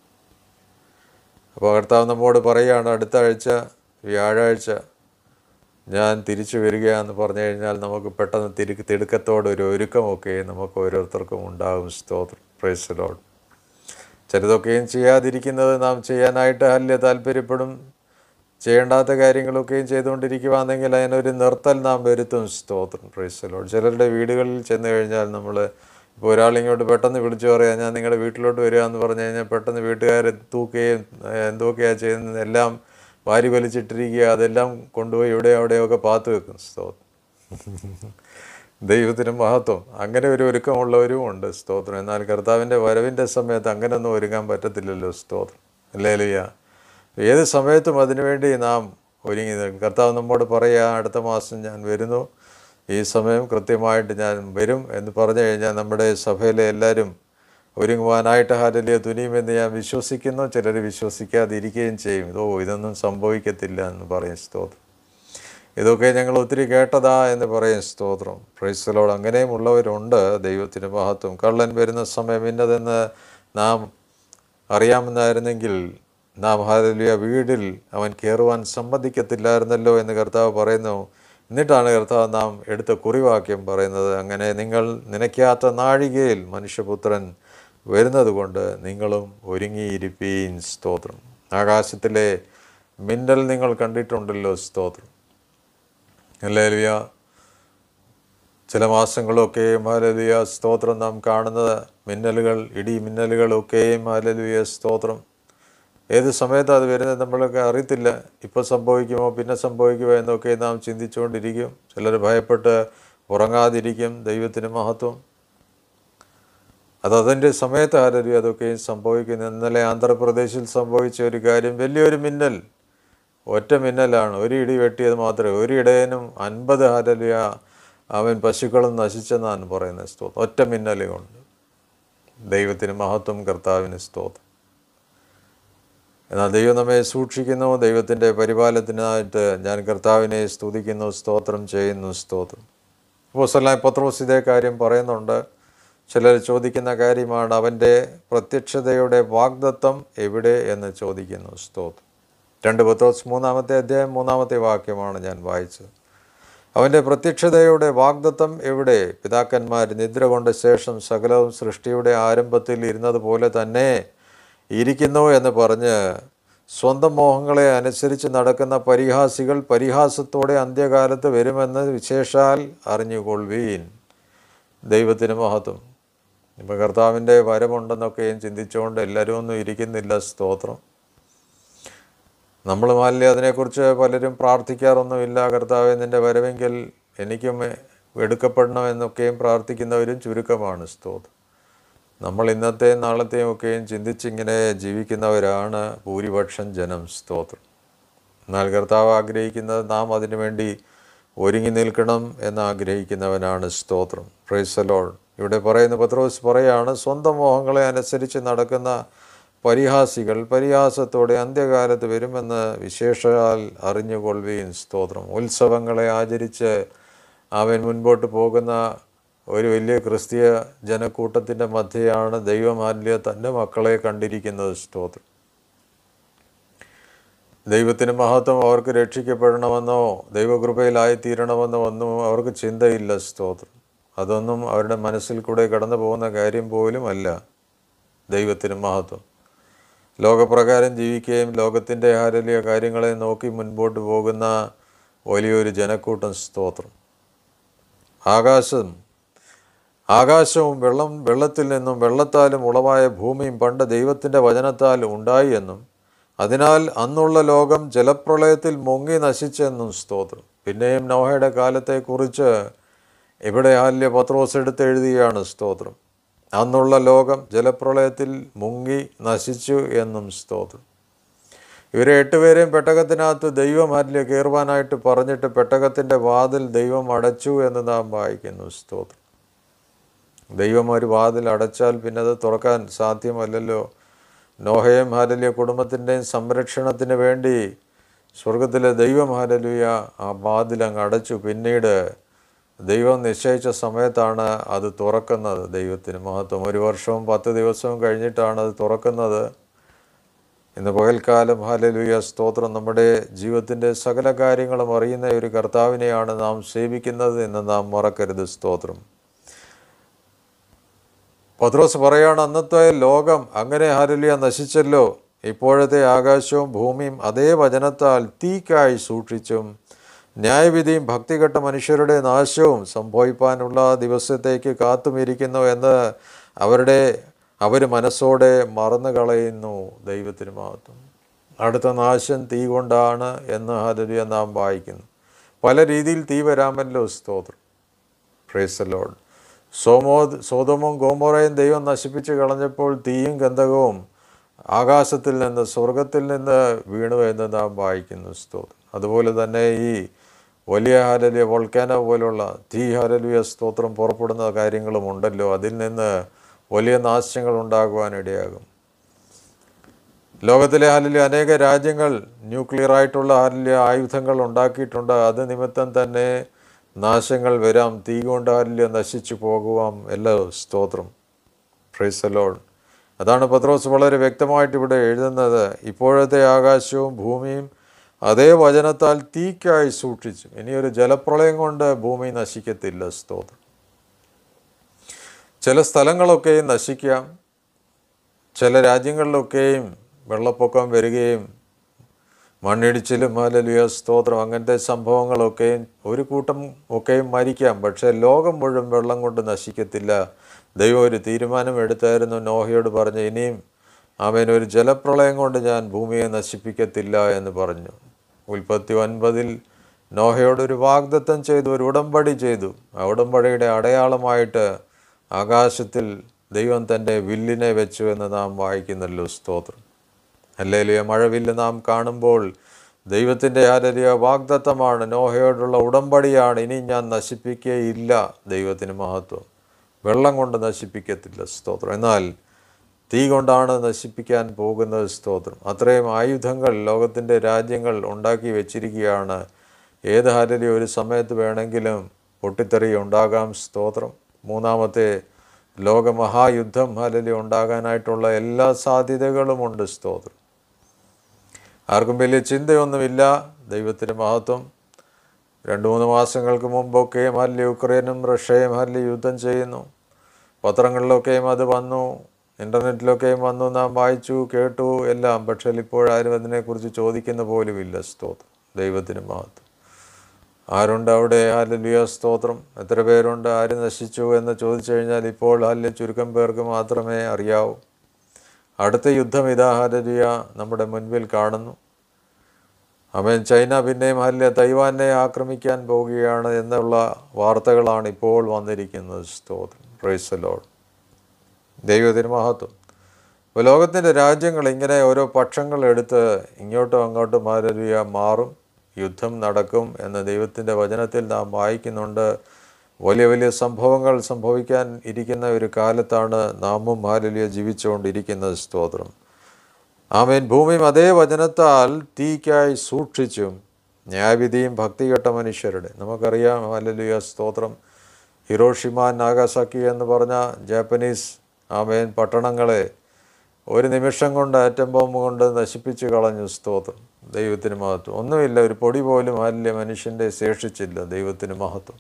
അപ്പോൾ കർത്താവ് നമ്മോട് പറയുകയാണ് അടുത്ത ആഴ്ച വ്യാഴാഴ്ച ഞാൻ തിരിച്ചു വരികയാന്ന് പറഞ്ഞു കഴിഞ്ഞാൽ നമുക്ക് പെട്ടെന്ന് തിരു തിടുക്കത്തോടെ ഒരു ഒരുക്കമൊക്കെ നമുക്ക് ഓരോരുത്തർക്കും ഉണ്ടാകും സ്തോത്രം പ്രൈസ് ലോഡ് ചിലതൊക്കെയും ചെയ്യാതിരിക്കുന്നത് നാം ചെയ്യാനായിട്ട് അല്ല താല്പര്യപ്പെടും ചെയ്യേണ്ടാത്ത കാര്യങ്ങളൊക്കെയും ചെയ്തുകൊണ്ടിരിക്കുവാണെങ്കിൽ അതിനൊരു നിർത്തൽ നാം വരുത്തും സ്തോത്രം പ്രൈസ് ലോഡ് ചിലരുടെ വീടുകളിൽ ചെന്ന് കഴിഞ്ഞാൽ നമ്മൾ ഇപ്പോൾ ഒരാളിങ്ങോട്ട് പെട്ടെന്ന് വിളിച്ചു പറയാം ഞാൻ നിങ്ങളുടെ വീട്ടിലോട്ട് വരിക എന്ന് പറഞ്ഞു കഴിഞ്ഞാൽ പെട്ടെന്ന് വീട്ടുകാരെ തൂക്കുകയും ഏഹ്, എന്തൊക്കെയാണ് ചെയ്യുന്നത് എല്ലാം വാരി വലിച്ചിട്ടിരിക്കുക അതെല്ലാം കൊണ്ടുപോയി ഇവിടെ അവിടെയൊക്കെ പാത്ത് വെക്കും സ്തോത്രം ദൈവത്തിന് മഹത്വം അങ്ങനെ ഒരു ഒരുക്കമുള്ളവരും ഉണ്ട് സ്തോത്രം എന്നാൽ കർത്താവിൻ്റെ വരവിൻ്റെ സമയത്ത് അങ്ങനെയൊന്നും ഒരുങ്ങാൻ പറ്റത്തില്ലല്ലോ സ്തോത്രം അല്ലേ ലുയ്യ ഏത് സമയത്തും അതിനുവേണ്ടി നാം ഒരുങ്ങി നിൽക്കും കർത്താവ് നമ്മോട് പറയുക അടുത്ത മാസം ഞാൻ വരുന്നു ഈ സമയം കൃത്യമായിട്ട് ഞാൻ വരും എന്ന് പറഞ്ഞു കഴിഞ്ഞാൽ നമ്മുടെ സഭയിലെ എല്ലാവരും ഒരുങ്ങുവാനായിട്ട് ഹാരലിയ തുനിയുമെന്ന് ഞാൻ വിശ്വസിക്കുന്നു ചിലർ വിശ്വസിക്കാതിരിക്കുകയും ചെയ്യും ഇതോ ഇതൊന്നും സംഭവിക്കത്തില്ല എന്ന് പറയും സ്തോത്രം ഇതൊക്കെ ഞങ്ങൾ ഒത്തിരി കേട്ടതാ എന്ന് പറയും സ്തോത്രം പ്രൈസലോട് അങ്ങനെയും ഉള്ളവരുണ്ട് ദൈവത്തിന് മഹത്വം കള്ളൻ വരുന്ന സമയം ഇന്നതെന്ന് നാം അറിയാമെന്നായിരുന്നെങ്കിൽ നാം ഹാരലിയ വീടിൽ അവൻ കയറുവാൻ സമ്മതിക്കത്തില്ലായിരുന്നല്ലോ എന്ന് കർത്താവ് പറയുന്നു എന്നിട്ടാണ് കർത്താവ് നാം എടുത്ത കുറിവാക്യം പറയുന്നത് അങ്ങനെ നിങ്ങൾ നനയ്ക്കാത്ത നാഴികയിൽ മനുഷ്യപുത്രൻ വരുന്നത് കൊണ്ട് നിങ്ങളും ഒരുങ്ങിയിരിപ്പീൻ സ്തോത്രം ആകാശത്തിലെ മിന്നൽ നിങ്ങൾ കണ്ടിട്ടുണ്ടല്ലോ സ്തോത്രം ഹല്ലേലൂയ ചില മാസങ്ങളൊക്കെയും ഹാലലുയ സ്തോത്രം നാം കാണുന്നത് മിന്നലുകൾ ഇടി മിന്നലുകളൊക്കെയും ഹാലലുയ സ്തോത്രം ഏത് സമയത്താണ് അത് വരുന്നത് നമ്മളൊക്കെ അറിയത്തില്ല ഇപ്പോൾ സംഭവിക്കുമോ പിന്നെ സംഭവിക്കുമോ എന്നൊക്കെ നാം ചിന്തിച്ചുകൊണ്ടിരിക്കും ചിലർ ഭയപ്പെട്ട് ഉറങ്ങാതിരിക്കും ദൈവത്തിന് മഹത്വം അത് അതിൻ്റെ സമയത്ത് ആരൊരു അതൊക്കെയും സംഭവിക്കുന്നു ഇന്നലെ ആന്ധ്രാപ്രദേശിൽ സംഭവിച്ച ഒരു കാര്യം വലിയൊരു മിന്നൽ ഒറ്റ മിന്നലാണ് ഒരു ഇടി വെട്ടിയത് മാത്രമേ ഒരു ഇടയനും അൻപത് ഹരലിയ അവൻ പശുക്കളും നശിച്ചെന്നാണ് പറയുന്നത് സ്തോത്രം ഒറ്റ മിന്നൽ കൊണ്ട് ദൈവത്തിന് മഹത്വം കർത്താവിന് സ്തോത്രം എന്നാൽ ദൈവം നമ്മെ സൂക്ഷിക്കുന്നു ദൈവത്തിൻ്റെ പരിപാലനത്തിനായിട്ട് ഞാൻ കർത്താവിനെ സ്തുതിക്കുന്നു സ്തോത്രം ചെയ്യുന്നു സ്തോത്രം അപ്പോൾ പത്രോസ് ഇതേ കാര്യം പറയുന്നുണ്ട് ചിലർ ചോദിക്കുന്ന കാര്യമാണ് അവൻ്റെ പ്രത്യക്ഷതയുടെ വാഗ്ദത്വം എവിടെ എന്ന് ചോദിക്കുന്നു സ്തോത്രം രണ്ട് പത്രോസ് മൂന്നാമത്തെ അധ്യായം മൂന്നാമത്തെ വാക്യമാണ് ഞാൻ വായിച്ചത് അവൻ്റെ പ്രത്യക്ഷതയുടെ വാഗ്ദത്വം എവിടെ പിതാക്കന്മാർ നിദ്ര കൊണ്ട ശേഷം സകലവും സൃഷ്ടിയുടെ ആരംഭത്തിൽ ഇരുന്നതുപോലെ തന്നെ ഇരിക്കുന്നു എന്ന് പറഞ്ഞ് സ്വന്തം മോഹങ്ങളെ അനുസരിച്ച് നടക്കുന്ന പരിഹാസികൾ പരിഹാസത്തോടെ അന്ത്യകാലത്ത് വരുമെന്ന് വിശേഷാൽ അറിഞ്ഞുകൊള്ളുവീൻ ദൈവത്തിന് മഹത്വം ഇപ്പം കർത്താവിൻ്റെ വരമുണ്ടെന്നൊക്കെയും ചിന്തിച്ചുകൊണ്ട് എല്ലാവരും ഒന്നും ഇരിക്കുന്നില്ല സ്തോത്രം നമ്മൾ മാലിന്യ അതിനെക്കുറിച്ച് പലരും പ്രാർത്ഥിക്കാറൊന്നുമില്ല കർത്താവ് നിൻ്റെ വരവെങ്കിൽ എനിക്കും എടുക്കപ്പെടണമെന്നൊക്കെയും പ്രാർത്ഥിക്കുന്നവരും ചുരുക്കമാണ് സ്തോത്രം നമ്മൾ ഇന്നത്തെയും നാളത്തെയും ഒക്കെയും ചിന്തിച്ചിങ്ങനെ ജീവിക്കുന്നവരാണ് ഭൂരിപക്ഷം ജനം സ്തോത്രം എന്നാൽ കർത്താവ് ആഗ്രഹിക്കുന്നത് നാം അതിനുവേണ്ടി ഒരുങ്ങി നിൽക്കണം എന്ന് ആഗ്രഹിക്കുന്നവനാണ് സ്തോത്രം പ്രൈസലോൾ ഇവിടെ പറയുന്ന പത്രോസ് പറയാണ് സ്വന്തം മോഹങ്ങളെ അനുസരിച്ച് നടക്കുന്ന പരിഹാസികൾ പരിഹാസത്തോടെ അന്ത്യകാലത്ത് വരുമെന്ന് വിശേഷാൽ അറിഞ്ഞുകൊള്ളുകയും സ്തോത്രം ഉത്സവങ്ങളെ ആചരിച്ച് അവൻ മുൻപോട്ട് പോകുന്ന ഒരു വലിയ ക്രിസ്തീയ ജനക്കൂട്ടത്തിൻ്റെ മധ്യയാണ് ദൈവമാല്യ തൻ്റെ മക്കളെ കണ്ടിരിക്കുന്നത് സ്തോത്രം ദൈവത്തിന് മഹത്വം അവർക്ക് രക്ഷിക്കപ്പെടണമെന്നോ ദൈവകൃപയിലായിത്തീരണമെന്നോ ഒന്നും അവർക്ക് ചിന്തയില്ല സ്തോത്രം അതൊന്നും അവരുടെ മനസ്സിൽ കൂടെ കടന്നു പോകുന്ന കാര്യം പോലും അല്ല ദൈവത്തിന് മഹത്വം ലോകപ്രകാരം ജീവിക്കുകയും ലോകത്തിൻ്റെ ഹാരലിയ കാര്യങ്ങളെ നോക്കി മുൻപോട്ട് പോകുന്ന വലിയൊരു ജനക്കൂട്ടം സ്തോത്രം ആകാശം ആകാശവും വെള്ളം വെള്ളത്തിൽ നിന്നും വെള്ളത്താലും ഉളവായ ഭൂമിയും പണ്ട് ദൈവത്തിൻ്റെ വചനത്താൽ ഉണ്ടായി എന്നും അതിനാൽ അന്നുള്ള ലോകം ജലപ്രളയത്തിൽ മുങ്ങി നശിച്ചെന്നും സ്തോത്രം പിന്നെയും നോഹയുടെ കാലത്തെക്കുറിച്ച് ഇവിടെ ആല്യ പത്രോസ് എടുത്ത് എഴുതുകയാണ് സ്തോത്രം അന്നുള്ള ലോകം ജലപ്രളയത്തിൽ മുങ്ങി നശിച്ചു എന്നും സ്തോത്രം ഇവരെ എട്ടുപേരെയും പെട്ടകത്തിനകത്ത് ദൈവം ആരിലെ കയറുവാനായിട്ട് പറഞ്ഞിട്ട് പെട്ടകത്തിൻ്റെ വാതിൽ ദൈവം അടച്ചു എന്ന് നാം വായിക്കുന്നു സ്തോത്രം ദൈവം ഒരു വാതിൽ അടച്ചാൽ പിന്നെ അത് തുറക്കാൻ സാധ്യമല്ലല്ലോ നോഹയും ഹാലലിയ കുടുംബത്തിൻ്റെയും സംരക്ഷണത്തിന് വേണ്ടി സ്വർഗത്തിലെ ദൈവം ഹാലലുയ ആ വാതിൽ അങ്ങ് അടച്ചു പിന്നീട് ദൈവം നിശ്ചയിച്ച സമയത്താണ് അത് തുറക്കുന്നത് ദൈവത്തിന് മഹത്വം ഒരു വർഷവും പത്ത് ദിവസവും കഴിഞ്ഞിട്ടാണ് അത് തുറക്കുന്നത് ഇന്ന് പകൽക്കാലം ഹാലലുയ സ്തോത്രം നമ്മുടെ ജീവിതത്തിൻ്റെ സകല കാര്യങ്ങളും അറിയുന്ന ഒരു കർത്താവിനെയാണ് നാം സേവിക്കുന്നത് എന്ന് നാം മറക്കരുത് സ്തോത്രം പത്രോസ് പറയാണ് അന്നത്തെ ലോകം അങ്ങനെ ഹാലലിയ നശിച്ചല്ലോ ഇപ്പോഴത്തെ ആകാശവും ഭൂമിയും അതേ വചനത്താൽ തീക്കായി സൂക്ഷിച്ചും ന്യായവിധിയും ഭക്തികെട്ട മനുഷ്യരുടെ നാശവും സംഭവിപ്പാനുള്ള ദിവസത്തേക്ക് കാത്തുമിരിക്കുന്നു എന്ന് അവരുടെ അവർ മനസ്സോടെ മറന്നു കളയുന്നു ദൈവത്തിന് മഹത്വം അടുത്ത നാശം തീ കൊണ്ടാണ് എന്ന് ഹാലലിയ നാം വായിക്കുന്നു പല രീതിയിൽ തീ വരാമല്ലോ സ്തോത്രം പ്രേസ് ലോഡ് സോമോ സോതോമും ഗോമോറയും ദൈവം നശിപ്പിച്ച് കളഞ്ഞപ്പോൾ തീയും ഗന്ധകവും ആകാശത്തിൽ നിന്ന് സ്വർഗത്തിൽ നിന്ന് വീണു എന്ന് നാം വായിക്കുന്നു സ്തോത്രം അതുപോലെ തന്നെ ഈ വലിയ ഹാരലിയ വോൾക്കാനോ പോലുള്ള തീ ഹാരലിയ സ്തോത്രം പുറപ്പെടുന്ന കാര്യങ്ങളും ഉണ്ടല്ലോ അതിൽ നിന്ന് വലിയ നാശങ്ങൾ ഉണ്ടാകുവാൻ ഇടയാകും ലോകത്തിലെ ഹാലിലെ അനേക രാജ്യങ്ങൾ ന്യൂക്ലിയർ ആയിട്ടുള്ള ഹാലിലെ ആയുധങ്ങൾ ഉണ്ടാക്കിയിട്ടുണ്ട് അത് നിമിത്തം തന്നെ നാശങ്ങൾ വരാം തീ കൊണ്ട് ഹാലിലെ നശിച്ചു പോകുവാം എല്ലാ സ്തോത്രം ഫ്രൈസലോൺ അതാണ് പത്രോസ് വളരെ വ്യക്തമായിട്ട് ഇവിടെ എഴുതുന്നത് ഇപ്പോഴത്തെ ആകാശവും ഭൂമിയും അതേ വചനത്താൽ തീക്കായി സൂക്ഷിച്ചു ഇനിയൊരു ജലപ്രളയം കൊണ്ട് ഭൂമി നശിക്കത്തില്ല സ്തോത്രം ചില സ്ഥലങ്ങളൊക്കെയും നശിക്കാം ചില രാജ്യങ്ങളിലൊക്കെയും വെള്ളപ്പൊക്കം വരികയും മണ്ണിടിച്ചിലും ഹാലലിയ സ്തോത്രം അങ്ങനത്തെ സംഭവങ്ങളൊക്കെയും ഒരു കൂട്ടം ഒക്കെയും മരിക്കാം പക്ഷേ ലോകം മുഴുവൻ വെള്ളം കൊണ്ട് നശിക്കത്തില്ല ദൈവം ഒരു തീരുമാനം എടുത്തായിരുന്നു നോഹയോട് പറഞ്ഞു ഇനിയും അവൻ ഒരു ജലപ്രളയം കൊണ്ട് ഞാൻ ഭൂമിയെ നശിപ്പിക്കത്തില്ല എന്ന് പറഞ്ഞു ഉൽപ്പത്തി ഒൻപതിൽ നോഹയോട് ഒരു വാഗ്ദത്തം ചെയ്തു ഒരു ഉടമ്പടി ചെയ്തു ആ ഉടമ്പടിയുടെ അടയാളമായിട്ട് ആകാശത്തിൽ ദൈവം തൻ്റെ വില്ലിനെ വെച്ചു എന്ന് നാം വായിക്കുന്നല്ലോ സ്തോത്രം അല്ലേലിയ മഴവില്ല് നാം കാണുമ്പോൾ ദൈവത്തിൻ്റെ ആരലിയ വാഗ്ദത്തമാണ് നോഹയോടുള്ള ഉടമ്പടിയാണ് ഇനി ഞാൻ നശിപ്പിക്കുകയില്ല ദൈവത്തിന് മഹത്വം വെള്ളം കൊണ്ട് നശിപ്പിക്കത്തില്ല സ്തോത്രം എന്നാൽ തീ കൊണ്ടാണ് നശിപ്പിക്കാൻ പോകുന്നത് സ്തോത്രം അത്രയും ആയുധങ്ങൾ ലോകത്തിൻ്റെ രാജ്യങ്ങൾ ഉണ്ടാക്കി വെച്ചിരിക്കുകയാണ് ഏത് ഹാരലി ഒരു സമയത്ത് വേണമെങ്കിലും പൊട്ടിത്തെറി ഉണ്ടാകാം സ്തോത്രം മൂന്നാമത്തെ ലോകമഹായുദ്ധം ഹാലലി ഉണ്ടാകാനായിട്ടുള്ള എല്ലാ സാധ്യതകളുമുണ്ട് സ്തോത്രം ആർക്കും വലിയ ചിന്തയൊന്നുമില്ല ദൈവത്തിൻ്റെ മഹത്വം രണ്ട് മൂന്ന് മാസങ്ങൾക്ക് മുമ്പൊക്കെയും ഹല്ലി യുക്രൈനും റഷ്യയും ഹല്ലി യുദ്ധം ചെയ്യുന്നു പത്രങ്ങളിലൊക്കെയും അത് വന്നു ഇൻ്റർനെറ്റിലൊക്കെയും വന്നു നാം വായിച്ചു കേട്ടു എല്ലാം പക്ഷേ ഇപ്പോഴാരും അതിനെക്കുറിച്ച് ചോദിക്കുന്ന പോലുമില്ല സ്തോത്രം ദൈവത്തിന് മഹത്വം ആരുണ്ട് അവിടെ ഹാലലിയ സ്തോത്രം എത്ര പേരുണ്ട് ആര് നശിച്ചു എന്ന് ചോദിച്ചു കഴിഞ്ഞാൽ ഇപ്പോൾ ഹാല്യ ചുരുക്കം പേർക്ക് മാത്രമേ അറിയാവൂ അടുത്ത യുദ്ധം ഇതാ ഹാലലിയ നമ്മുടെ മുൻപിൽ കാണുന്നു അവൻ ചൈന പിന്നെയും ഹാല്യ തൈവാനെ ആക്രമിക്കാൻ പോവുകയാണ് എന്നുള്ള വാർത്തകളാണ് ഇപ്പോൾ വന്നിരിക്കുന്നത് സ്തോത്രം പ്രൈസലോഡ് ദൈവത്തിന് മഹത്വം ഇപ്പോൾ ലോകത്തിൻ്റെ രാജ്യങ്ങൾ ഇങ്ങനെ ഓരോ പക്ഷങ്ങൾ എടുത്ത് ഇങ്ങോട്ടും അങ്ങോട്ടും ഹാലലിയ മാറും യുദ്ധം നടക്കും എന്ന് ദൈവത്തിൻ്റെ വചനത്തിൽ നാം വായിക്കുന്നുണ്ട് വലിയ വലിയ സംഭവങ്ങൾ സംഭവിക്കാൻ ഇരിക്കുന്ന ഒരു കാലത്താണ് നാമും ഹാലലിയ ജീവിച്ചുകൊണ്ടിരിക്കുന്നത് സ്തോത്രം ആമേൻ ഭൂമിയും അതേ വചനത്താൽ തീക്കായി സൂക്ഷിച്ചും ന്യായവിധിയും ഭക്തികെട്ട മനുഷ്യരുടെ നമുക്കറിയാം ഹാലലിയ സ്തോത്രം ഹിരോഷിമ നാഗാസാക്കി എന്ന് പറഞ്ഞ ജാപ്പനീസ് ആമേൻ പട്ടണങ്ങളെ ഒരു നിമിഷം കൊണ്ട് ആറ്റം ബോംബ് കൊണ്ട് നശിപ്പിച്ച് കളഞ്ഞു സ്തോത്രം ദൈവത്തിന് മഹത്വം ഒന്നുമില്ല ഒരു പൊടി പോലും അല്ല മനുഷ്യൻ്റെ ശേഷിച്ചില്ല ദൈവത്തിന് മഹത്വം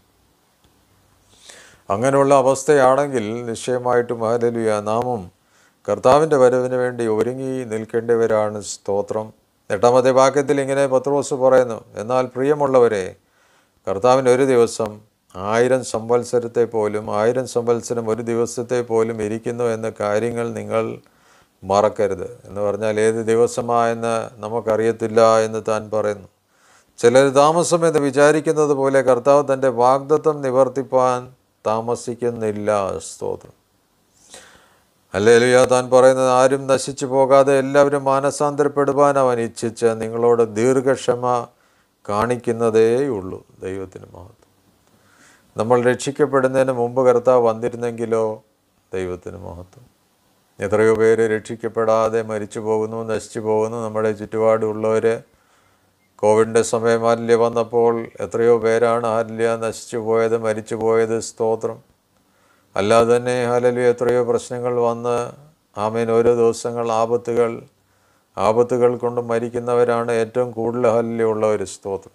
അങ്ങനെയുള്ള അവസ്ഥയാണെങ്കിൽ നിശ്ചയമായിട്ടും ഹാലലുയ നാമും കർത്താവിൻ്റെ വരവിന് വേണ്ടി ഒരുങ്ങി നിൽക്കേണ്ടവരാണ് സ്തോത്രം എട്ടാമത്തെ വാക്യത്തിൽ ഇങ്ങനെ പത്രോസ് പറയുന്നു എന്നാൽ പ്രിയമുള്ളവരെ കർത്താവിൻ്റെ ഒരു ദിവസം ആയിരം സംവത്സരത്തെ പോലും ആയിരം സംവത്സരം ഒരു ദിവസത്തെ പോലും ഇരിക്കുന്നു എന്ന കാര്യങ്ങൾ നിങ്ങൾ മറക്കരുത് എന്ന് പറഞ്ഞാൽ ഏത് ദിവസമായെന്ന് നമുക്കറിയത്തില്ല എന്ന് താൻ പറയുന്നു ചിലർ താമസം എന്ന് വിചാരിക്കുന്നത് പോലെ കർത്താവ് തൻ്റെ വാഗ്ദത്വം നിവർത്തിപ്പാൻ താമസിക്കുന്നില്ല സ്തോത്രം അല്ലേലുയ താൻ പറയുന്നത് ആരും നശിച്ചു പോകാതെ എല്ലാവരും മാനസാന്തരപ്പെടുവാൻ അവൻ ഇച്ഛിച്ച് നിങ്ങളോട് ദീർഘക്ഷമ കാണിക്കുന്നതേയുള്ളൂ ദൈവത്തിന് മഹത്വം നമ്മൾ രക്ഷിക്കപ്പെടുന്നതിന് മുമ്പ് കർത്താവ് വന്നിരുന്നെങ്കിലോ ദൈവത്തിന് മഹത്വം എത്രയോ പേര് രക്ഷിക്കപ്പെടാതെ മരിച്ചു പോകുന്നു നശിച്ചു പോകുന്നു നമ്മുടെ ചുറ്റുപാടുള്ളവർ കോവിഡിൻ്റെ സമയം ആല്യ വന്നപ്പോൾ എത്രയോ പേരാണ് ആല്യ നശിച്ചു പോയത് മരിച്ചു പോയത് സ്തോത്രം അല്ലാതെ തന്നെ ഹാലലു എത്രയോ പ്രശ്നങ്ങൾ വന്ന് ആമേൻ ഓരോ ദിവസങ്ങൾ ആപത്തുകൾ ആപത്തുകൾ കൊണ്ട് മരിക്കുന്നവരാണ് ഏറ്റവും കൂടുതൽ ഹല്യ ഉള്ള ഒരു സ്തോത്രം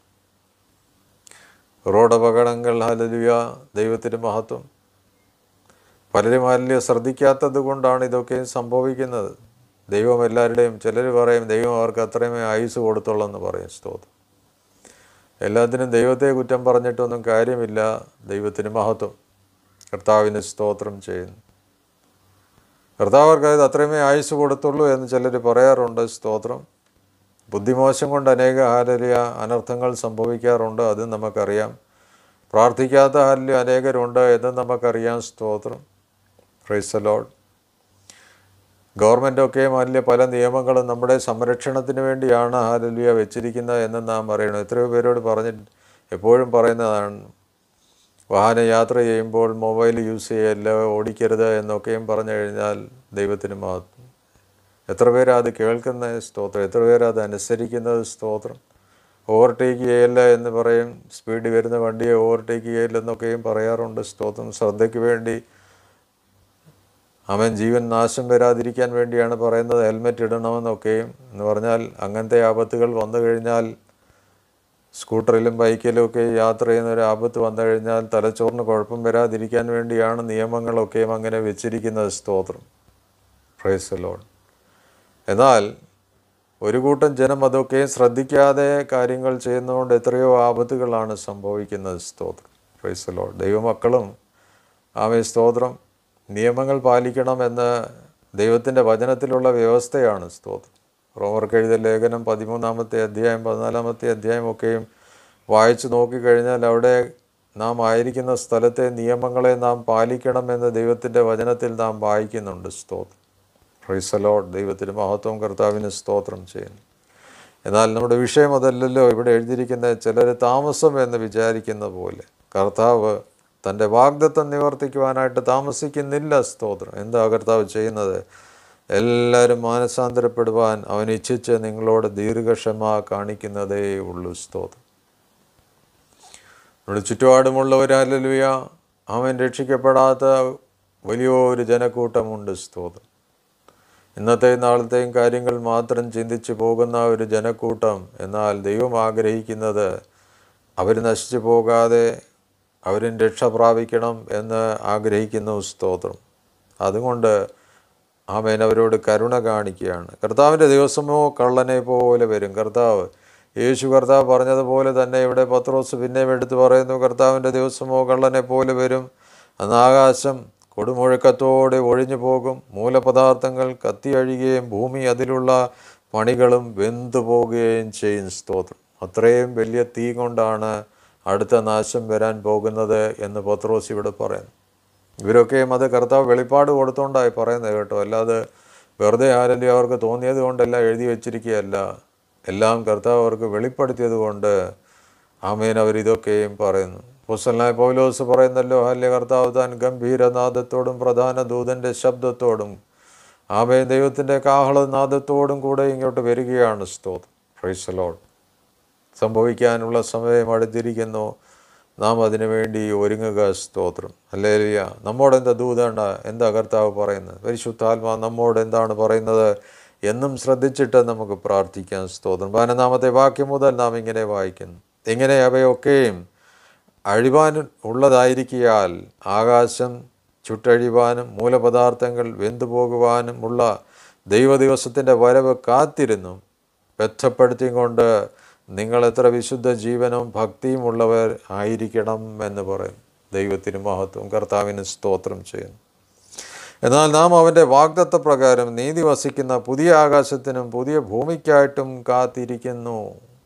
റോഡ് അപകടങ്ങൾ ഹലലുയ ദൈവത്തിന് മഹത്വം പലരും ഹല്യ ശ്രദ്ധിക്കാത്തത് കൊണ്ടാണ് ഇതൊക്കെ സംഭവിക്കുന്നത് ദൈവം എല്ലാവരുടെയും ചിലർ പറയും ദൈവം അവർക്ക് അത്രയുമേ ആയുസ് കൊടുത്തുള്ളൂ എന്ന് പറയും സ്തോത്രം എല്ലാത്തിനും ദൈവത്തെ കുറ്റം പറഞ്ഞിട്ടൊന്നും കാര്യമില്ല ദൈവത്തിന് മഹത്വം കർത്താവിന് സ്തോത്രം ചെയ്യുന്നു കർത്താവർക്ക് അത് അത്രയുമേ ആയുസ് കൊടുത്തുള്ളൂ എന്ന് ചിലർ പറയാറുണ്ട് സ്തോത്രം ബുദ്ധിമോശം കൊണ്ട് അനേക ഹാലലിയ അനർത്ഥങ്ങൾ സംഭവിക്കാറുണ്ട് അത് നമുക്കറിയാം പ്രാർത്ഥിക്കാത്ത ഹാലിൽ അനേകരുണ്ട് എന്ന് നമുക്കറിയാം സ്തോത്രം പ്രൈസ് ലോഡ് ഗവൺമെൻറ്റൊക്കെയും അതിലെ പല നിയമങ്ങളും നമ്മുടെ സംരക്ഷണത്തിന് വേണ്ടിയാണ് ഹാലലിയ വെച്ചിരിക്കുന്നത് എന്ന് നാം അറിയണം എത്രയോ പേരോട് പറഞ്ഞിട്ട് എപ്പോഴും പറയുന്നതാണ് വാഹന യാത്ര ചെയ്യുമ്പോൾ മൊബൈൽ യൂസ് ചെയ്യല്ല ഓടിക്കരുത് എന്നൊക്കെയും പറഞ്ഞു കഴിഞ്ഞാൽ ദൈവത്തിന് മഹത്വം എത്ര പേരാ അത് കേൾക്കുന്ന സ്തോത്രം എത്ര പേരാ അത് അനുസരിക്കുന്നത് സ്തോത്രം ഓവർടേക്ക് ചെയ്യല്ല എന്ന് പറയും സ്പീഡിൽ വരുന്ന വണ്ടിയെ ഓവർടേക്ക് ചെയ്യില്ലെന്നൊക്കെയും പറയാറുണ്ട് സ്തോത്രം ശ്രദ്ധയ്ക്ക് വേണ്ടി അവൻ ജീവൻ നാശം വരാതിരിക്കാൻ വേണ്ടിയാണ് പറയുന്നത് ഹെൽമെറ്റ് ഇടണമെന്നൊക്കെയും എന്ന് പറഞ്ഞാൽ അങ്ങനത്തെ ആപത്തുകൾ വന്നു കഴിഞ്ഞാൽ സ്കൂട്ടറിലും ബൈക്കിലും ഒക്കെ യാത്ര ചെയ്യുന്ന ഒരു ആപത്ത് വന്നു കഴിഞ്ഞാൽ തലച്ചോറിന് കുഴപ്പം വരാതിരിക്കാൻ വേണ്ടിയാണ് നിയമങ്ങളൊക്കെയും അങ്ങനെ വെച്ചിരിക്കുന്നത് സ്തോത്രം പ്രൈസ് ലോഡ് എന്നാൽ ഒരു കൂട്ടം ജനം അതൊക്കെയും ശ്രദ്ധിക്കാതെ കാര്യങ്ങൾ ചെയ്യുന്നതുകൊണ്ട് എത്രയോ ആപത്തുകളാണ് സംഭവിക്കുന്നത് സ്തോത്രം പ്രൈസ് ലോഡ് ദൈവമക്കളും ആമേ സ്തോത്രം നിയമങ്ങൾ പാലിക്കണമെന്ന് ദൈവത്തിൻ്റെ വചനത്തിലുള്ള വ്യവസ്ഥയാണ് സ്തോത്രം റോമർക്ക് എഴുതിയ ലേഖനം പതിമൂന്നാമത്തെ അധ്യായം പതിനാലാമത്തെ അധ്യായം ഒക്കെയും വായിച്ചു നോക്കിക്കഴിഞ്ഞാൽ അവിടെ നാം ആയിരിക്കുന്ന സ്ഥലത്തെ നിയമങ്ങളെ നാം പാലിക്കണമെന്ന് ദൈവത്തിൻ്റെ വചനത്തിൽ നാം വായിക്കുന്നുണ്ട് സ്തോത്രം ഫ്രൈസലോഡ് ദൈവത്തിന് മഹത്വം കർത്താവിന് സ്തോത്രം ചെയ്യുന്നു എന്നാൽ നമ്മുടെ വിഷയം അതല്ലല്ലോ ഇവിടെ എഴുതിയിരിക്കുന്ന ചിലർ താമസം എന്ന് വിചാരിക്കുന്ന പോലെ കർത്താവ് തൻ്റെ വാഗ്ദത്തം നിവർത്തിക്കുവാനായിട്ട് താമസിക്കുന്നില്ല സ്തോത്രം എന്താ കർത്താവ് ചെയ്യുന്നത് എല്ലാവരും മാനസാന്തരപ്പെടുവാൻ അവൻ ഇച്ഛിച്ച് നിങ്ങളോട് ദീർഘക്ഷമ കാണിക്കുന്നതേ ഉള്ളൂ സ്തോത്രം നമ്മുടെ ചുറ്റുപാടുമുള്ളവരല്ലുയ അവൻ രക്ഷിക്കപ്പെടാത്ത വലിയൊരു ജനക്കൂട്ടമുണ്ട് സ്തോത്രം ഇന്നത്തെ നാളത്തെയും കാര്യങ്ങൾ മാത്രം ചിന്തിച്ചു പോകുന്ന ഒരു ജനക്കൂട്ടം എന്നാൽ ദൈവം ആഗ്രഹിക്കുന്നത് അവർ നശിച്ചു പോകാതെ അവരും രക്ഷ പ്രാപിക്കണം എന്ന് ആഗ്രഹിക്കുന്നു സ്തോത്രം അതുകൊണ്ട് ആമേൻ അവരോട് കരുണ കാണിക്കുകയാണ് കർത്താവിൻ്റെ ദിവസമോ കള്ളനെ പോലെ വരും കർത്താവ് യേശു കർത്താവ് പറഞ്ഞതുപോലെ തന്നെ ഇവിടെ പത്രോസ് പിന്നെയും എടുത്തു പറയുന്നു കർത്താവിൻ്റെ ദിവസമോ കള്ളനെ പോലെ വരും അന്ന് ആകാശം കൊടുമുഴക്കത്തോടെ ഒഴിഞ്ഞു പോകും മൂലപദാർത്ഥങ്ങൾ കത്തിയഴുകയും ഭൂമി അതിലുള്ള പണികളും വെന്തു പോകുകയും ചെയ്യും സ്തോത്രം അത്രയും വലിയ തീ കൊണ്ടാണ് അടുത്ത നാശം വരാൻ പോകുന്നത് എന്ന് പത്രോസ് ഇവിടെ പറയുന്നു ഇവരൊക്കെയും അത് കർത്താവ് വെളിപ്പാട് കൊടുത്തോണ്ടായി പറയുന്നത് കേട്ടോ അല്ലാതെ വെറുതെ ആരെങ്കിലും അവർക്ക് തോന്നിയത് കൊണ്ടല്ല എഴുതി വെച്ചിരിക്കുകയല്ല എല്ലാം കർത്താവ് അവർക്ക് വെളിപ്പെടുത്തിയത് കൊണ്ട് ആമേൻ അവരിതൊക്കെയും പറയുന്നു പുസ്തലായ പൗലോസ് പറയുന്നല്ലോ ഹല്യ കർത്താവ് താൻ ഗംഭീരനാദത്തോടും പ്രധാന ദൂതൻ്റെ ശബ്ദത്തോടും ആമേ ദൈവത്തിൻ്റെ കാഹളനാദത്തോടും കൂടെ ഇങ്ങോട്ട് വരികയാണ് സ്തോത്രം ഫ്രൈസലോഡ് സംഭവിക്കാനുള്ള സമയം അടുത്തിരിക്കുന്നു നാം അതിനു വേണ്ടി ഒരുങ്ങുക സ്തോത്രം അല്ലേലിയ നമ്മോട് എന്താ ദൂതാണ് എന്താ കർത്താവ് പറയുന്നത് പരിശുദ്ധാത്മാ നമ്മോട് എന്താണ് പറയുന്നത് എന്നും ശ്രദ്ധിച്ചിട്ട് നമുക്ക് പ്രാർത്ഥിക്കാം സ്തോത്രം പതിനൊന്നാമത്തെ വാക്യം മുതൽ നാം ഇങ്ങനെ വായിക്കുന്നു ഇങ്ങനെ അവയൊക്കെയും അഴിവാൻ ഉള്ളതായിരിക്കിയാൽ ആകാശം ചുട്ടഴിവാനും മൂലപദാർത്ഥങ്ങൾ വെന്തുപോകുവാനും ഉള്ള ദൈവദിവസത്തിൻ്റെ വരവ് കാത്തിരുന്നു ബന്ധപ്പെടുത്തിയും കൊണ്ട് നിങ്ങൾ എത്ര വിശുദ്ധ ജീവനും ഭക്തിയും ഉള്ളവർ ആയിരിക്കണം എന്ന് പറയും ദൈവത്തിന് മഹത്വം കർത്താവിന് സ്തോത്രം ചെയ്യുന്നു എന്നാൽ നാം അവൻ്റെ വാഗ്ദത്ത പ്രകാരം നീതി വസിക്കുന്ന പുതിയ ആകാശത്തിനും പുതിയ ഭൂമിക്കായിട്ടും കാത്തിരിക്കുന്നു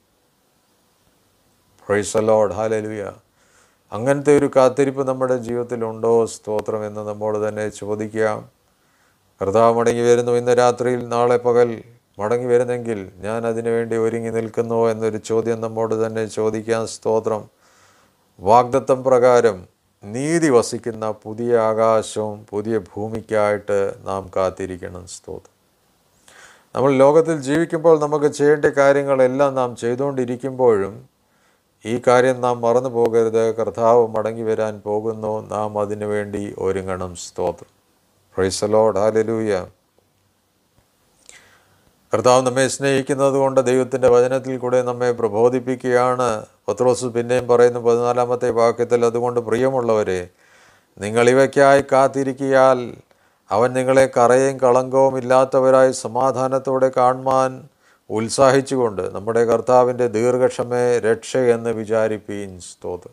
പ്രൈസ് ലോഡ് ഹാലലുയ അങ്ങനത്തെ ഒരു കാത്തിരിപ്പ് നമ്മുടെ ജീവിതത്തിലുണ്ടോ സ്തോത്രം എന്ന് നമ്മോട് തന്നെ ചോദിക്കാം കർത്താവ് മടങ്ങി വരുന്നു ഇന്ന് രാത്രിയിൽ നാളെ പകൽ മടങ്ങി വരുന്നെങ്കിൽ ഞാൻ അതിനു വേണ്ടി ഒരുങ്ങി നിൽക്കുന്നുവോ എന്നൊരു ചോദ്യം നമ്മോട് തന്നെ ചോദിക്കാം സ്തോത്രം വാഗ്ദത്തം പ്രകാരം നീതി വസിക്കുന്ന പുതിയ ആകാശവും പുതിയ ഭൂമിക്കായിട്ട് നാം കാത്തിരിക്കണം സ്തോത്രം നമ്മൾ ലോകത്തിൽ ജീവിക്കുമ്പോൾ നമുക്ക് ചെയ്യേണ്ട കാര്യങ്ങളെല്ലാം നാം ചെയ്തുകൊണ്ടിരിക്കുമ്പോഴും ഈ കാര്യം നാം മറന്നു പോകരുത് കർത്താവ് മടങ്ങി വരാൻ പോകുന്നു നാം അതിനു വേണ്ടി ഒരുങ്ങണം സ്തോത്രം പ്രൈസലോഡ് ഹാലലൂയ കർത്താവ് നമ്മെ സ്നേഹിക്കുന്നത് കൊണ്ട് ദൈവത്തിൻ്റെ വചനത്തിൽ കൂടെ നമ്മെ പ്രബോധിപ്പിക്കുകയാണ് പത്രോസ് പിന്നെയും പറയുന്ന പതിനാലാമത്തെ വാക്യത്തിൽ അതുകൊണ്ട് പ്രിയമുള്ളവരെ നിങ്ങൾ ഇവയ്ക്കായി കാത്തിരിക്കിയാൽ അവൻ നിങ്ങളെ കറയും കളങ്കവും ഇല്ലാത്തവരായി സമാധാനത്തോടെ കാണുവാൻ ഉത്സാഹിച്ചുകൊണ്ട് നമ്മുടെ കർത്താവിൻ്റെ ദീർഘക്ഷമേ രക്ഷ എന്ന് വിചാരിപ്പീൻ സ്തോത്രം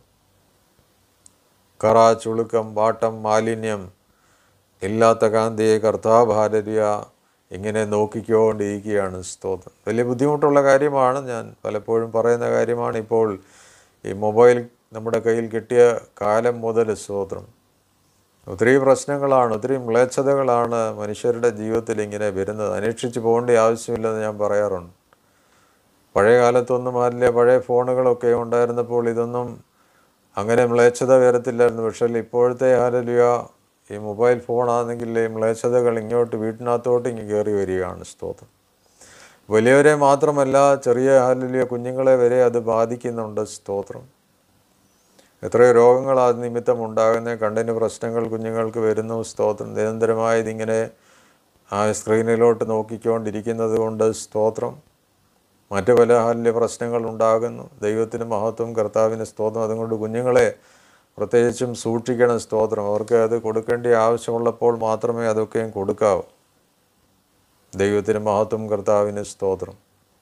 കറ ചുളുക്കം വാട്ടം മാലിന്യം ഇല്ലാത്ത കാന്തിയെ കർത്താവ് ഭാരതീയ ഇങ്ങനെ നോക്കിക്കൊണ്ടിരിക്കുകയാണ് സ്തോത്രം വലിയ ബുദ്ധിമുട്ടുള്ള കാര്യമാണ് ഞാൻ പലപ്പോഴും പറയുന്ന കാര്യമാണ് ഇപ്പോൾ ഈ മൊബൈൽ നമ്മുടെ കയ്യിൽ കിട്ടിയ കാലം മുതൽ സ്തോത്രം ഒത്തിരി പ്രശ്നങ്ങളാണ് ഒത്തിരി മ്ലേച്ഛതകളാണ് മനുഷ്യരുടെ ജീവിതത്തിൽ ഇങ്ങനെ വരുന്നത് അന്വേഷിച്ച് പോകേണ്ട ആവശ്യമില്ലെന്ന് ഞാൻ പറയാറുണ്ട് പഴയ കാലത്തൊന്നും അതിലെ പഴയ ഫോണുകളൊക്കെ ഉണ്ടായിരുന്നപ്പോൾ ഇതൊന്നും അങ്ങനെ മ്ലേച്ഛത വരത്തില്ലായിരുന്നു പക്ഷേ ഇപ്പോഴത്തെ ഹാലലിയ ഈ മൊബൈൽ ഫോണാണെങ്കിൽ ഈ മ്ലേച്ഛതകൾ ഇങ്ങോട്ട് വീട്ടിനകത്തോട്ട് ഇങ്ങ് കയറി വരികയാണ് സ്തോത്രം വലിയവരെ മാത്രമല്ല ചെറിയ ഹാലലിയ കുഞ്ഞുങ്ങളെ വരെ അത് ബാധിക്കുന്നുണ്ട് സ്തോത്രം എത്രയോ രോഗങ്ങൾ അത് നിമിത്തം ഉണ്ടാകുന്ന കണ്ണിന് പ്രശ്നങ്ങൾ കുഞ്ഞുങ്ങൾക്ക് വരുന്നു സ്തോത്രം നിരന്തരമായി ഇതിങ്ങനെ ആ സ്ക്രീനിലോട്ട് നോക്കിക്കൊണ്ടിരിക്കുന്നത് കൊണ്ട് സ്തോത്രം മറ്റു പല ഹാലിലെ പ്രശ്നങ്ങൾ ഉണ്ടാകുന്നു ദൈവത്തിന് മഹത്വം കർത്താവിന് സ്തോത്രം അതുകൊണ്ട് കുഞ്ഞുങ്ങളെ പ്രത്യേകിച്ചും സൂക്ഷിക്കണം സ്തോത്രം അവർക്ക് അത് കൊടുക്കേണ്ട ആവശ്യമുള്ളപ്പോൾ മാത്രമേ അതൊക്കെയും കൊടുക്കാവൂ ദൈവത്തിന് മഹത്വം കർത്താവിന് സ്തോത്രം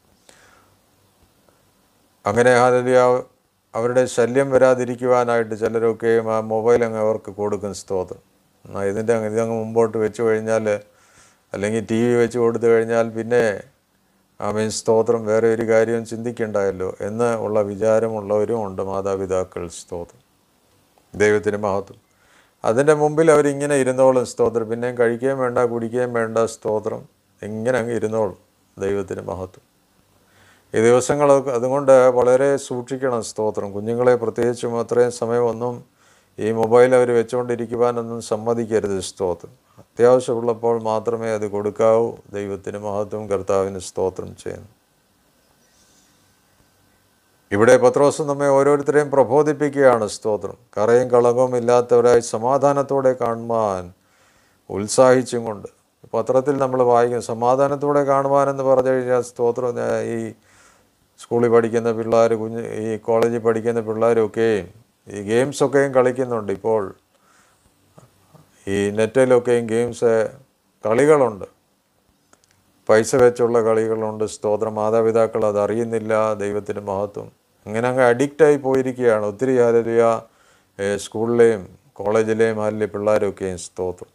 അങ്ങനെ ഹാലലിയ അവരുടെ ശല്യം വരാതിരിക്കുവാനായിട്ട് ചിലരൊക്കെയും ആ മൊബൈൽ അങ്ങ് അവർക്ക് കൊടുക്കും സ്തോത്രം എന്നാൽ ഇതിൻ്റെ അങ്ങ് ഇതങ്ങ് മുമ്പോട്ട് വെച്ച് കഴിഞ്ഞാൽ അല്ലെങ്കിൽ ടി വി വെച്ച് കൊടുത്തു കഴിഞ്ഞാൽ പിന്നെ ആമീൻ സ്തോത്രം വേറെ ഒരു കാര്യവും ചിന്തിക്കണ്ടായല്ലോ എന്ന് ഉള്ള വിചാരമുള്ളവരും ഉണ്ട് മാതാപിതാക്കൾ സ്തോത്രം ദൈവത്തിന് മഹത്വം അതിൻ്റെ മുമ്പിൽ അവരിങ്ങനെ ഇരുന്നോളും സ്തോത്രം പിന്നെയും കഴിക്കുകയും വേണ്ട കുടിക്കുകയും വേണ്ട സ്തോത്രം ഇങ്ങനെ അങ്ങ് ഇരുന്നോളും ദൈവത്തിന് മഹത്വം ഈ ദിവസങ്ങളൊക്കെ അതുകൊണ്ട് വളരെ സൂക്ഷിക്കണം സ്തോത്രം കുഞ്ഞുങ്ങളെ പ്രത്യേകിച്ചും അത്രയും സമയമൊന്നും ഈ മൊബൈൽ അവർ വെച്ചുകൊണ്ടിരിക്കുവാനൊന്നും സമ്മതിക്കരുത് സ്തോത്രം അത്യാവശ്യമുള്ളപ്പോൾ മാത്രമേ അത് കൊടുക്കാവൂ ദൈവത്തിന് മഹത്വം കർത്താവിന് സ്തോത്രം ചെയ്യുന്നു ഇവിടെ പത്രോസ് നമ്മെ ഓരോരുത്തരെയും പ്രബോധിപ്പിക്കുകയാണ് സ്തോത്രം കറയും കളങ്കവും ഇല്ലാത്തവരായി സമാധാനത്തോടെ കാണുവാൻ ഉത്സാഹിച്ചും കൊണ്ട് പത്രത്തിൽ നമ്മൾ വായിക്കും സമാധാനത്തോടെ കാണുവാനെന്ന് പറഞ്ഞു കഴിഞ്ഞാൽ സ്തോത്രം ഞാൻ ഈ സ്കൂളിൽ പഠിക്കുന്ന പിള്ളേർ കുഞ്ഞ് ഈ കോളേജിൽ പഠിക്കുന്ന പിള്ളേരൊക്കെയും ഈ ഗെയിംസൊക്കെയും കളിക്കുന്നുണ്ട് ഇപ്പോൾ ഈ നെറ്റിലൊക്കെയും ഗെയിംസ് കളികളുണ്ട് പൈസ വെച്ചുള്ള കളികളുണ്ട് സ്തോത്രം മാതാപിതാക്കൾ അത് അറിയുന്നില്ല ദൈവത്തിന് മഹത്വം അങ്ങനെ അങ്ങ് അഡിക്റ്റായി പോയിരിക്കുകയാണ് ഒത്തിരി ആരരിയ സ്കൂളിലെയും കോളേജിലെയും അതിലെ പിള്ളേരൊക്കെയും സ്തോത്രം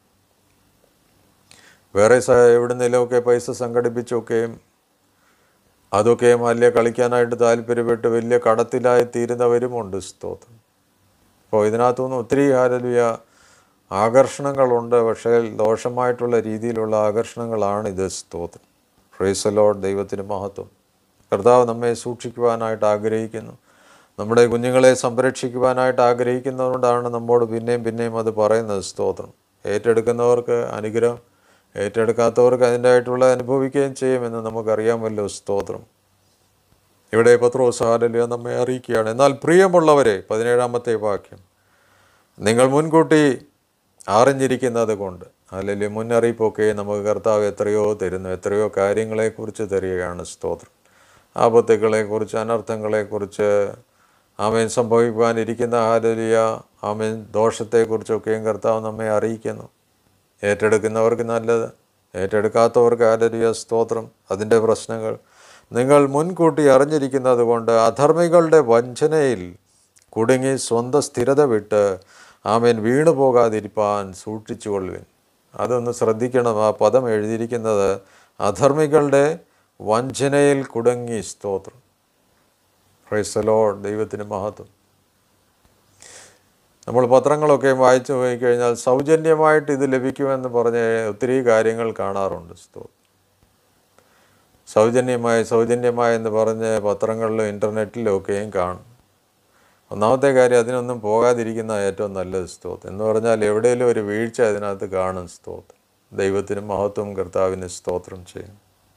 വേറെ സ എവിടുന്നെങ്കിലുമൊക്കെ പൈസ സംഘടിപ്പിച്ചൊക്കെയും അതൊക്കെയും വലിയ കളിക്കാനായിട്ട് താല്പര്യപ്പെട്ട് വലിയ കടത്തിലായി തീരുന്നവരുമുണ്ട് സ്തോത്രം അപ്പോൾ ഇതിനകത്തുനിന്ന് ഒത്തിരി ആരലിയ ആകർഷണങ്ങളുണ്ട് പക്ഷേ ദോഷമായിട്ടുള്ള രീതിയിലുള്ള ആകർഷണങ്ങളാണ് ഇത് സ്തോത്രം ഫ്രേസലോഡ് ദൈവത്തിന് മഹത്വം കർത്താവ് നമ്മെ സൂക്ഷിക്കുവാനായിട്ട് ആഗ്രഹിക്കുന്നു നമ്മുടെ കുഞ്ഞുങ്ങളെ സംരക്ഷിക്കുവാനായിട്ട് ആഗ്രഹിക്കുന്നതുകൊണ്ടാണ് നമ്മോട് പിന്നെയും പിന്നെയും അത് പറയുന്നത് സ്തോത്രം ഏറ്റെടുക്കുന്നവർക്ക് അനുഗ്രഹം ഏറ്റെടുക്കാത്തവർക്ക് അതിൻ്റെതായിട്ടുള്ള അനുഭവിക്കുകയും ചെയ്യുമെന്ന് നമുക്കറിയാമല്ലോ സ്തോത്രം ഇവിടെ പത്രോസ് ഹാലലിയ നമ്മെ അറിയിക്കുകയാണ് എന്നാൽ പ്രിയമുള്ളവരെ പതിനേഴാമത്തെ വാക്യം നിങ്ങൾ മുൻകൂട്ടി അറിഞ്ഞിരിക്കുന്നത് കൊണ്ട് അല്ലെങ്കിൽ മുന്നറിയിപ്പൊക്കെ നമുക്ക് കർത്താവ് എത്രയോ തരുന്നു എത്രയോ കാര്യങ്ങളെക്കുറിച്ച് തരികയാണ് സ്തോത്രം ആപത്തുകളെക്കുറിച്ച് അനർത്ഥങ്ങളെക്കുറിച്ച് ആമേൻ സംഭവിക്കുവാനിരിക്കുന്ന ഹാലലിയ ആമേൻ ദോഷത്തെക്കുറിച്ചൊക്കെയും കർത്താവ് നമ്മെ അറിയിക്കുന്നു ഏറ്റെടുക്കുന്നവർക്ക് നല്ലത് ഏറ്റെടുക്കാത്തവർക്ക് ഹാലലിയ സ്തോത്രം അതിൻ്റെ പ്രശ്നങ്ങൾ നിങ്ങൾ മുൻകൂട്ടി അറിഞ്ഞിരിക്കുന്നത് കൊണ്ട് അധർമ്മികളുടെ വഞ്ചനയിൽ കുടുങ്ങി സ്വന്തം സ്ഥിരത വിട്ട് ആമേൻ വീണു പോകാതിരിപ്പാൻ സൂക്ഷിച്ചുകൊള്ളുവിൻ അതൊന്ന് ശ്രദ്ധിക്കണം ആ പദം എഴുതിയിരിക്കുന്നത് അധർമ്മികളുടെ വഞ്ചനയിൽ കുടുങ്ങി സ്തോത്രം പ്രൈസലോ ദൈവത്തിന് മഹത്വം നമ്മൾ പത്രങ്ങളൊക്കെ വായിച്ചു പോയിക്കഴിഞ്ഞാൽ സൗജന്യമായിട്ട് ഇത് ലഭിക്കുമെന്ന് പറഞ്ഞ് ഒത്തിരി കാര്യങ്ങൾ കാണാറുണ്ട് സ്തോത്രം സൗജന്യമായി സൗജന്യമായി എന്ന് പറഞ്ഞ് പത്രങ്ങളിലും ഇൻ്റർനെറ്റിലും ഒക്കെയും കാണും ഒന്നാമത്തെ കാര്യം അതിനൊന്നും പോകാതിരിക്കുന്ന ഏറ്റവും നല്ലത് സ്തോത്രം എന്ന് പറഞ്ഞാൽ എവിടെയെങ്കിലും ഒരു വീഴ്ച അതിനകത്ത് കാണും സ്തോത്രം ദൈവത്തിന് മഹത്വം കർത്താവിന് സ്തോത്രം ചെയ്യും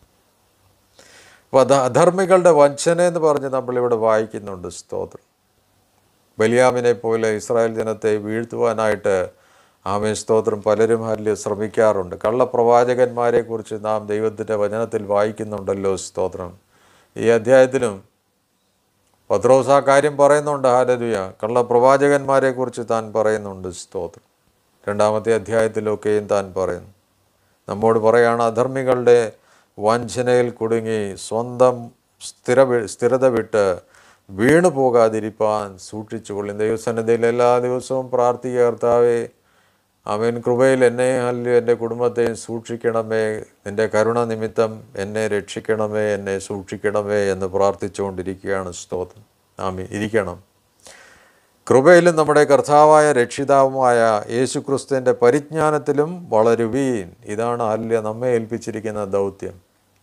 അപ്പോൾ അത് അധർമ്മികളുടെ വഞ്ചന എന്ന് പറഞ്ഞ് നമ്മളിവിടെ വായിക്കുന്നുണ്ട് സ്തോത്രം ബലിയാമിനെ പോലെ ഇസ്രായേൽ ജനത്തെ വീഴ്ത്തുവാനായിട്ട് ആമേ സ്തോത്രം പലരും അതിൽ ശ്രമിക്കാറുണ്ട് കള്ളപ്രവാചകന്മാരെ കുറിച്ച് നാം ദൈവത്തിൻ്റെ വചനത്തിൽ വായിക്കുന്നുണ്ടല്ലോ സ്തോത്രം ഈ അധ്യായത്തിലും പത്രോസ് ആ കാര്യം പറയുന്നുണ്ട് ഹാലലുയ കള്ളപ്രവാചകന്മാരെ കുറിച്ച് താൻ പറയുന്നുണ്ട് സ്തോത്രം രണ്ടാമത്തെ അധ്യായത്തിലൊക്കെയും താൻ പറയുന്നു നമ്മോട് പറയാണ് അധർമ്മികളുടെ വഞ്ചനയിൽ കുടുങ്ങി സ്വന്തം സ്ഥിര വി- സ്ഥിരത വിട്ട് വീണു പോകാതിരിപ്പാൻ സൂക്ഷിച്ചുകൊള്ളും ദൈവസന്നിധിയിൽ എല്ലാ ദിവസവും പ്രാർത്ഥിക്കുക കർത്താവേ അവൻ കൃപയിൽ എന്നെ അല്ലയോ എൻ്റെ കുടുംബത്തെയും സൂക്ഷിക്കണമേ നിൻ്റെ കരുണ നിമിത്തം എന്നെ രക്ഷിക്കണമേ എന്നെ സൂക്ഷിക്കണമേ എന്ന് പ്രാർത്ഥിച്ചുകൊണ്ടിരിക്കുകയാണ് സ്തോത്രം ആമി ഇരിക്കണം കൃപയിലും നമ്മുടെ കർത്താവായ രക്ഷിതാവുമായ യേശുക്രിസ്തുവിൻ്റെ പരിജ്ഞാനത്തിലും വളരുവീൻ ഇതാണ് അല്യ നമ്മെ ഏൽപ്പിച്ചിരിക്കുന്ന ദൗത്യം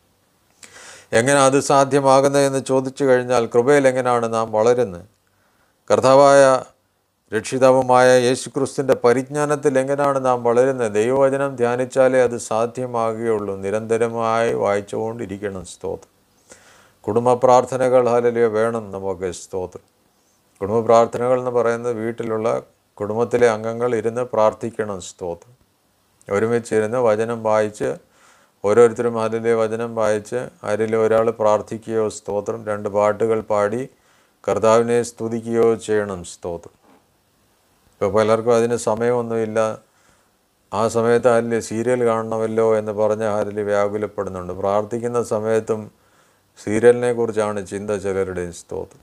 എങ്ങനെ അത് സാധ്യമാകുന്നതെന്ന് ചോദിച്ചു കഴിഞ്ഞാൽ കൃപയിൽ എങ്ങനെയാണ് നാം വളരുന്നത് കർത്താവായ രക്ഷിതാവുമായ യേശുക്രിസ്തുവിൻ്റെ പരിജ്ഞാനത്തിൽ എങ്ങനെയാണ് നാം വളരുന്നത് ദൈവവചനം ധ്യാനിച്ചാലേ അത് സാധ്യമാകുകയുള്ളൂ നിരന്തരമായി വായിച്ചുകൊണ്ടിരിക്കണം സ്തോത്രം കുടുംബ പ്രാർത്ഥനകൾ ഹാലലിയ വേണം നമുക്ക് സ്തോത്രം കുടുംബ പ്രാർത്ഥനകൾ എന്ന് പറയുന്നത് വീട്ടിലുള്ള കുടുംബത്തിലെ അംഗങ്ങൾ ഇരുന്ന് പ്രാർത്ഥിക്കണം സ്തോത്രം ഒരുമിച്ചിരുന്ന് വചനം വായിച്ച് ഓരോരുത്തരും അതിലെ വചനം വായിച്ച് അതിൽ ഒരാൾ പ്രാർത്ഥിക്കുകയോ സ്തോത്രം രണ്ട് പാട്ടുകൾ പാടി കർത്താവിനെ സ്തുതിക്കുകയോ ചെയ്യണം സ്തോത്രം ഇപ്പോൾ പലർക്കും അതിന് സമയമൊന്നുമില്ല ആ സമയത്ത് അതിൽ സീരിയൽ കാണണമല്ലോ എന്ന് പറഞ്ഞ് അതിൽ വ്യാകുലപ്പെടുന്നുണ്ട് പ്രാർത്ഥിക്കുന്ന സമയത്തും സീരിയലിനെ കുറിച്ചാണ് ചിന്ത ചിലരുടെയും സ്തോത്രം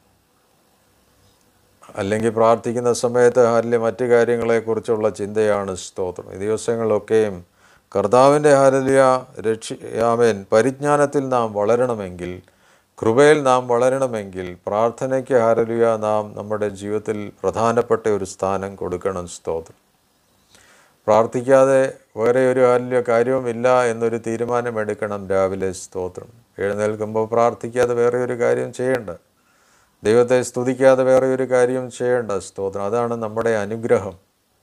അല്ലെങ്കിൽ പ്രാർത്ഥിക്കുന്ന സമയത്ത് അതിൽ മറ്റു കാര്യങ്ങളെക്കുറിച്ചുള്ള ചിന്തയാണ് സ്തോത്രം ഈ ദിവസങ്ങളിലൊക്കെയും കർത്താവിൻ്റെ ഹാരലിയ രക്ഷി ആമേൻ പരിജ്ഞാനത്തിൽ നാം വളരണമെങ്കിൽ കൃപയിൽ നാം വളരണമെങ്കിൽ പ്രാർത്ഥനയ്ക്ക് ഹാരലിയ നാം നമ്മുടെ ജീവിതത്തിൽ പ്രധാനപ്പെട്ട ഒരു സ്ഥാനം കൊടുക്കണം സ്തോത്രം പ്രാർത്ഥിക്കാതെ വേറെ ഒരു വലിയ കാര്യവുമില്ല എന്നൊരു തീരുമാനമെടുക്കണം രാവിലെ സ്തോത്രം എഴുന്നേൽക്കുമ്പോൾ പ്രാർത്ഥിക്കാതെ വേറെ ഒരു കാര്യം ചെയ്യേണ്ട ദൈവത്തെ സ്തുതിക്കാതെ വേറെ ഒരു കാര്യം ചെയ്യേണ്ട സ്തോത്രം അതാണ് നമ്മുടെ അനുഗ്രഹം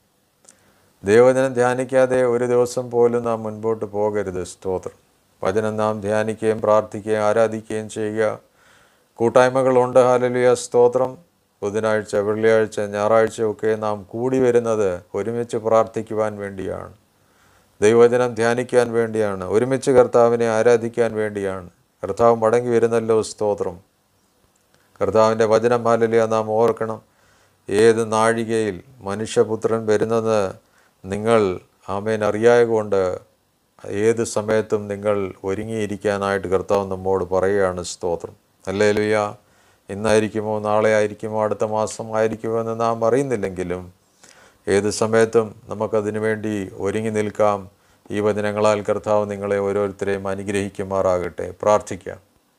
ദൈവവചനം ധ്യാനിക്കാതെ ഒരു ദിവസം പോലും നാം മുൻപോട്ട് പോകരുത് സ്തോത്രം വചനം നാം ധ്യാനിക്കുകയും പ്രാർത്ഥിക്കുകയും ആരാധിക്കുകയും ചെയ്യുക കൂട്ടായ്മകളുണ്ട് ഹാലലിയ സ്തോത്രം ബുധനാഴ്ച വെള്ളിയാഴ്ച ഞായറാഴ്ച ഒക്കെ നാം കൂടി വരുന്നത് ഒരുമിച്ച് പ്രാർത്ഥിക്കുവാൻ വേണ്ടിയാണ് ദൈവവചനം ധ്യാനിക്കാൻ വേണ്ടിയാണ് ഒരുമിച്ച് കർത്താവിനെ ആരാധിക്കാൻ വേണ്ടിയാണ് കർത്താവ് മടങ്ങി വരുന്നല്ലോ സ്തോത്രം കർത്താവിൻ്റെ വചനം ഹാലലിയ നാം ഓർക്കണം ഏത് നാഴികയിൽ മനുഷ്യപുത്രൻ വരുന്നത് നിങ്ങൾ ആമേൻ അറിയായകൊണ്ട് ഏത് സമയത്തും നിങ്ങൾ ഒരുങ്ങിയിരിക്കാനായിട്ട് കർത്താവ് നമ്മോട് പറയുകയാണ് സ്തോത്രം അല്ലേ ലുയ്യ ഇന്നായിരിക്കുമോ നാളെ ആയിരിക്കുമോ അടുത്ത മാസം ആയിരിക്കുമോ എന്ന് നാം അറിയുന്നില്ലെങ്കിലും ഏത് സമയത്തും നമുക്കതിനു വേണ്ടി ഒരുങ്ങി നിൽക്കാം ഈ വചനങ്ങളാൽ കർത്താവ് നിങ്ങളെ ഓരോരുത്തരെയും അനുഗ്രഹിക്കുമാറാകട്ടെ പ്രാർത്ഥിക്കാം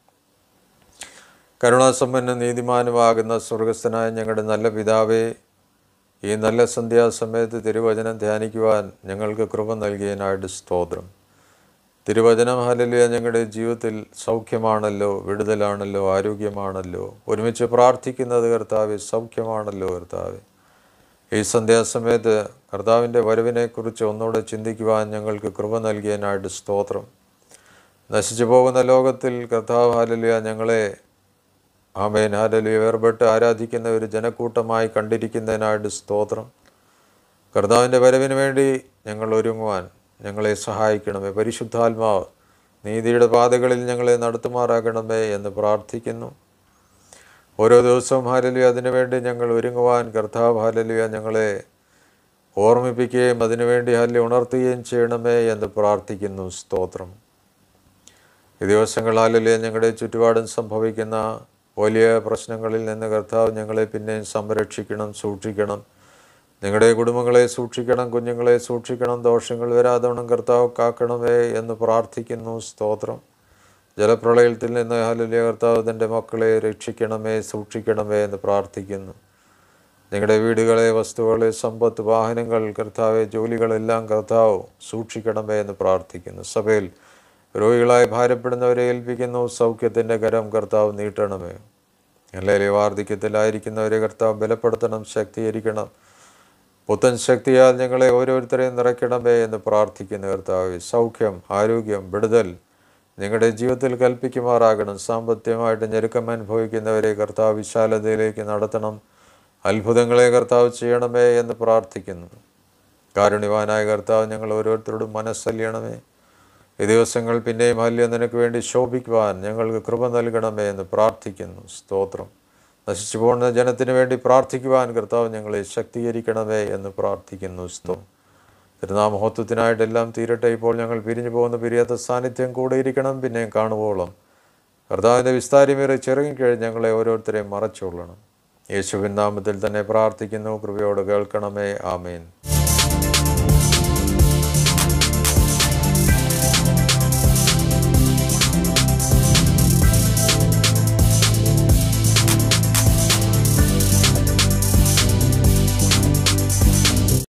കരുണാസമ്പന്ന നീതിമാനുമാകുന്ന സ്വർഗസ്ഥനായ ഞങ്ങളുടെ നല്ല പിതാവേ ഈ നല്ല സന്ധ്യാസമയത്ത് തിരുവചനം ധ്യാനിക്കുവാൻ ഞങ്ങൾക്ക് കൃപ നൽകിയതിനായിട്ട് സ്തോത്രം തിരുവചനം ഹലലിയ ഞങ്ങളുടെ ജീവിതത്തിൽ സൗഖ്യമാണല്ലോ വിടുതലാണല്ലോ ആരോഗ്യമാണല്ലോ ഒരുമിച്ച് പ്രാർത്ഥിക്കുന്നത് കർത്താവ് സൗഖ്യമാണല്ലോ കർത്താവ് ഈ സന്ധ്യാസമയത്ത് കർത്താവിൻ്റെ വരവിനെക്കുറിച്ച് ഒന്നുകൂടെ ചിന്തിക്കുവാൻ ഞങ്ങൾക്ക് കൃപ നൽകിയതിനായിട്ട് സ്തോത്രം നശിച്ചു പോകുന്ന ലോകത്തിൽ കർത്താവ് ഹാലലിയ ഞങ്ങളെ ആമേൻ ഹാലലിയ വേർപെട്ട് ആരാധിക്കുന്ന ഒരു ജനക്കൂട്ടമായി കണ്ടിരിക്കുന്നതിനായിട്ട് സ്തോത്രം കർത്താവിൻ്റെ വരവിന് വേണ്ടി ഞങ്ങൾ ഒരുങ്ങുവാൻ ഞങ്ങളെ സഹായിക്കണമേ പരിശുദ്ധാത്മാവ് നീതിയുടെ പാതകളിൽ ഞങ്ങളെ നടത്തുമാറാകണമേ എന്ന് പ്രാർത്ഥിക്കുന്നു ഓരോ ദിവസവും ഹാലലിയ അതിനുവേണ്ടി ഞങ്ങൾ ഒരുങ്ങുവാൻ കർത്താവ് ഹാലലിയ ഞങ്ങളെ ഓർമ്മിപ്പിക്കുകയും അതിനുവേണ്ടി ഹല്ലി ഉണർത്തുകയും ചെയ്യണമേ എന്ന് പ്രാർത്ഥിക്കുന്നു സ്തോത്രം ഈ ദിവസങ്ങൾ ഹാലലിയ ഞങ്ങളുടെ ചുറ്റുപാടും സംഭവിക്കുന്ന വലിയ പ്രശ്നങ്ങളിൽ നിന്ന് കർത്താവ് ഞങ്ങളെ പിന്നെയും സംരക്ഷിക്കണം സൂക്ഷിക്കണം നിങ്ങളുടെ കുടുംബങ്ങളെ സൂക്ഷിക്കണം കുഞ്ഞുങ്ങളെ സൂക്ഷിക്കണം ദോഷങ്ങൾ വരാതവണ്ണം കർത്താവ് കാക്കണമേ എന്ന് പ്രാർത്ഥിക്കുന്നു സ്തോത്രം ജലപ്രളയത്തിൽ നിന്ന് ഹലുലിയ കർത്താവ് തൻ്റെ മക്കളെ രക്ഷിക്കണമേ സൂക്ഷിക്കണമേ എന്ന് പ്രാർത്ഥിക്കുന്നു നിങ്ങളുടെ വീടുകളെ വസ്തുക്കളെ സമ്പത്ത് വാഹനങ്ങൾ കർത്താവെ ജോലികളെല്ലാം കർത്താവ് സൂക്ഷിക്കണമേ എന്ന് പ്രാർത്ഥിക്കുന്നു സഭയിൽ രോഗികളായി ഭാരപ്പെടുന്നവരെ ഏൽപ്പിക്കുന്നു സൗഖ്യത്തിൻ്റെ കരം കർത്താവ് നീട്ടണമേ അല്ലെങ്കിൽ വാർദ്ധക്യത്തിലായിരിക്കുന്നവരെ കർത്താവ് ബലപ്പെടുത്തണം ശക്തീകരിക്കണം പുത്തൻ ശക്തിയാൽ ഞങ്ങളെ ഓരോരുത്തരെയും നിറയ്ക്കണമേ എന്ന് പ്രാർത്ഥിക്കുന്നു കർത്താവ് സൗഖ്യം ആരോഗ്യം വിടുതൽ നിങ്ങളുടെ ജീവിതത്തിൽ കൽപ്പിക്കുമാറാകണം സാമ്പത്തികമായിട്ട് ഞെരുക്കം അനുഭവിക്കുന്നവരെ കർത്താവ് വിശാലതയിലേക്ക് നടത്തണം അത്ഭുതങ്ങളെ കർത്താവ് ചെയ്യണമേ എന്ന് പ്രാർത്ഥിക്കുന്നു കാരുണ്യവാനായ കർത്താവ് ഞങ്ങൾ ഓരോരുത്തരോടും മനസ്സല്യണമേ ഈ ദിവസങ്ങൾ പിന്നെയും അല്യ നിനക്ക് വേണ്ടി ശോഭിക്കുവാൻ ഞങ്ങൾക്ക് കൃപ നൽകണമേ എന്ന് പ്രാർത്ഥിക്കുന്നു സ്തോത്രം നശിച്ചു പോകുന്ന ജനത്തിന് വേണ്ടി പ്രാർത്ഥിക്കുവാൻ കർത്താവ് ഞങ്ങളെ ശക്തീകരിക്കണമേ എന്ന് പ്രാർത്ഥിക്കുന്നു സ്തോ തിരുനാമഹത്വത്തിനായിട്ടെല്ലാം തീരട്ടെ ഇപ്പോൾ ഞങ്ങൾ പിരിഞ്ഞു പോകുന്ന പിരിയാത്ത സാന്നിധ്യം കൂടെ ഇരിക്കണം പിന്നെയും കാണുവോളം കർത്താവിൻ്റെ വിസ്താരിമേറെ ചെറുകിക്കഴിഞ്ഞ് ഞങ്ങളെ ഓരോരുത്തരെയും മറച്ചുകൊള്ളണം യേശുവിൻ നാമത്തിൽ തന്നെ പ്രാർത്ഥിക്കുന്നു കൃപയോട് കേൾക്കണമേ ആമേൻ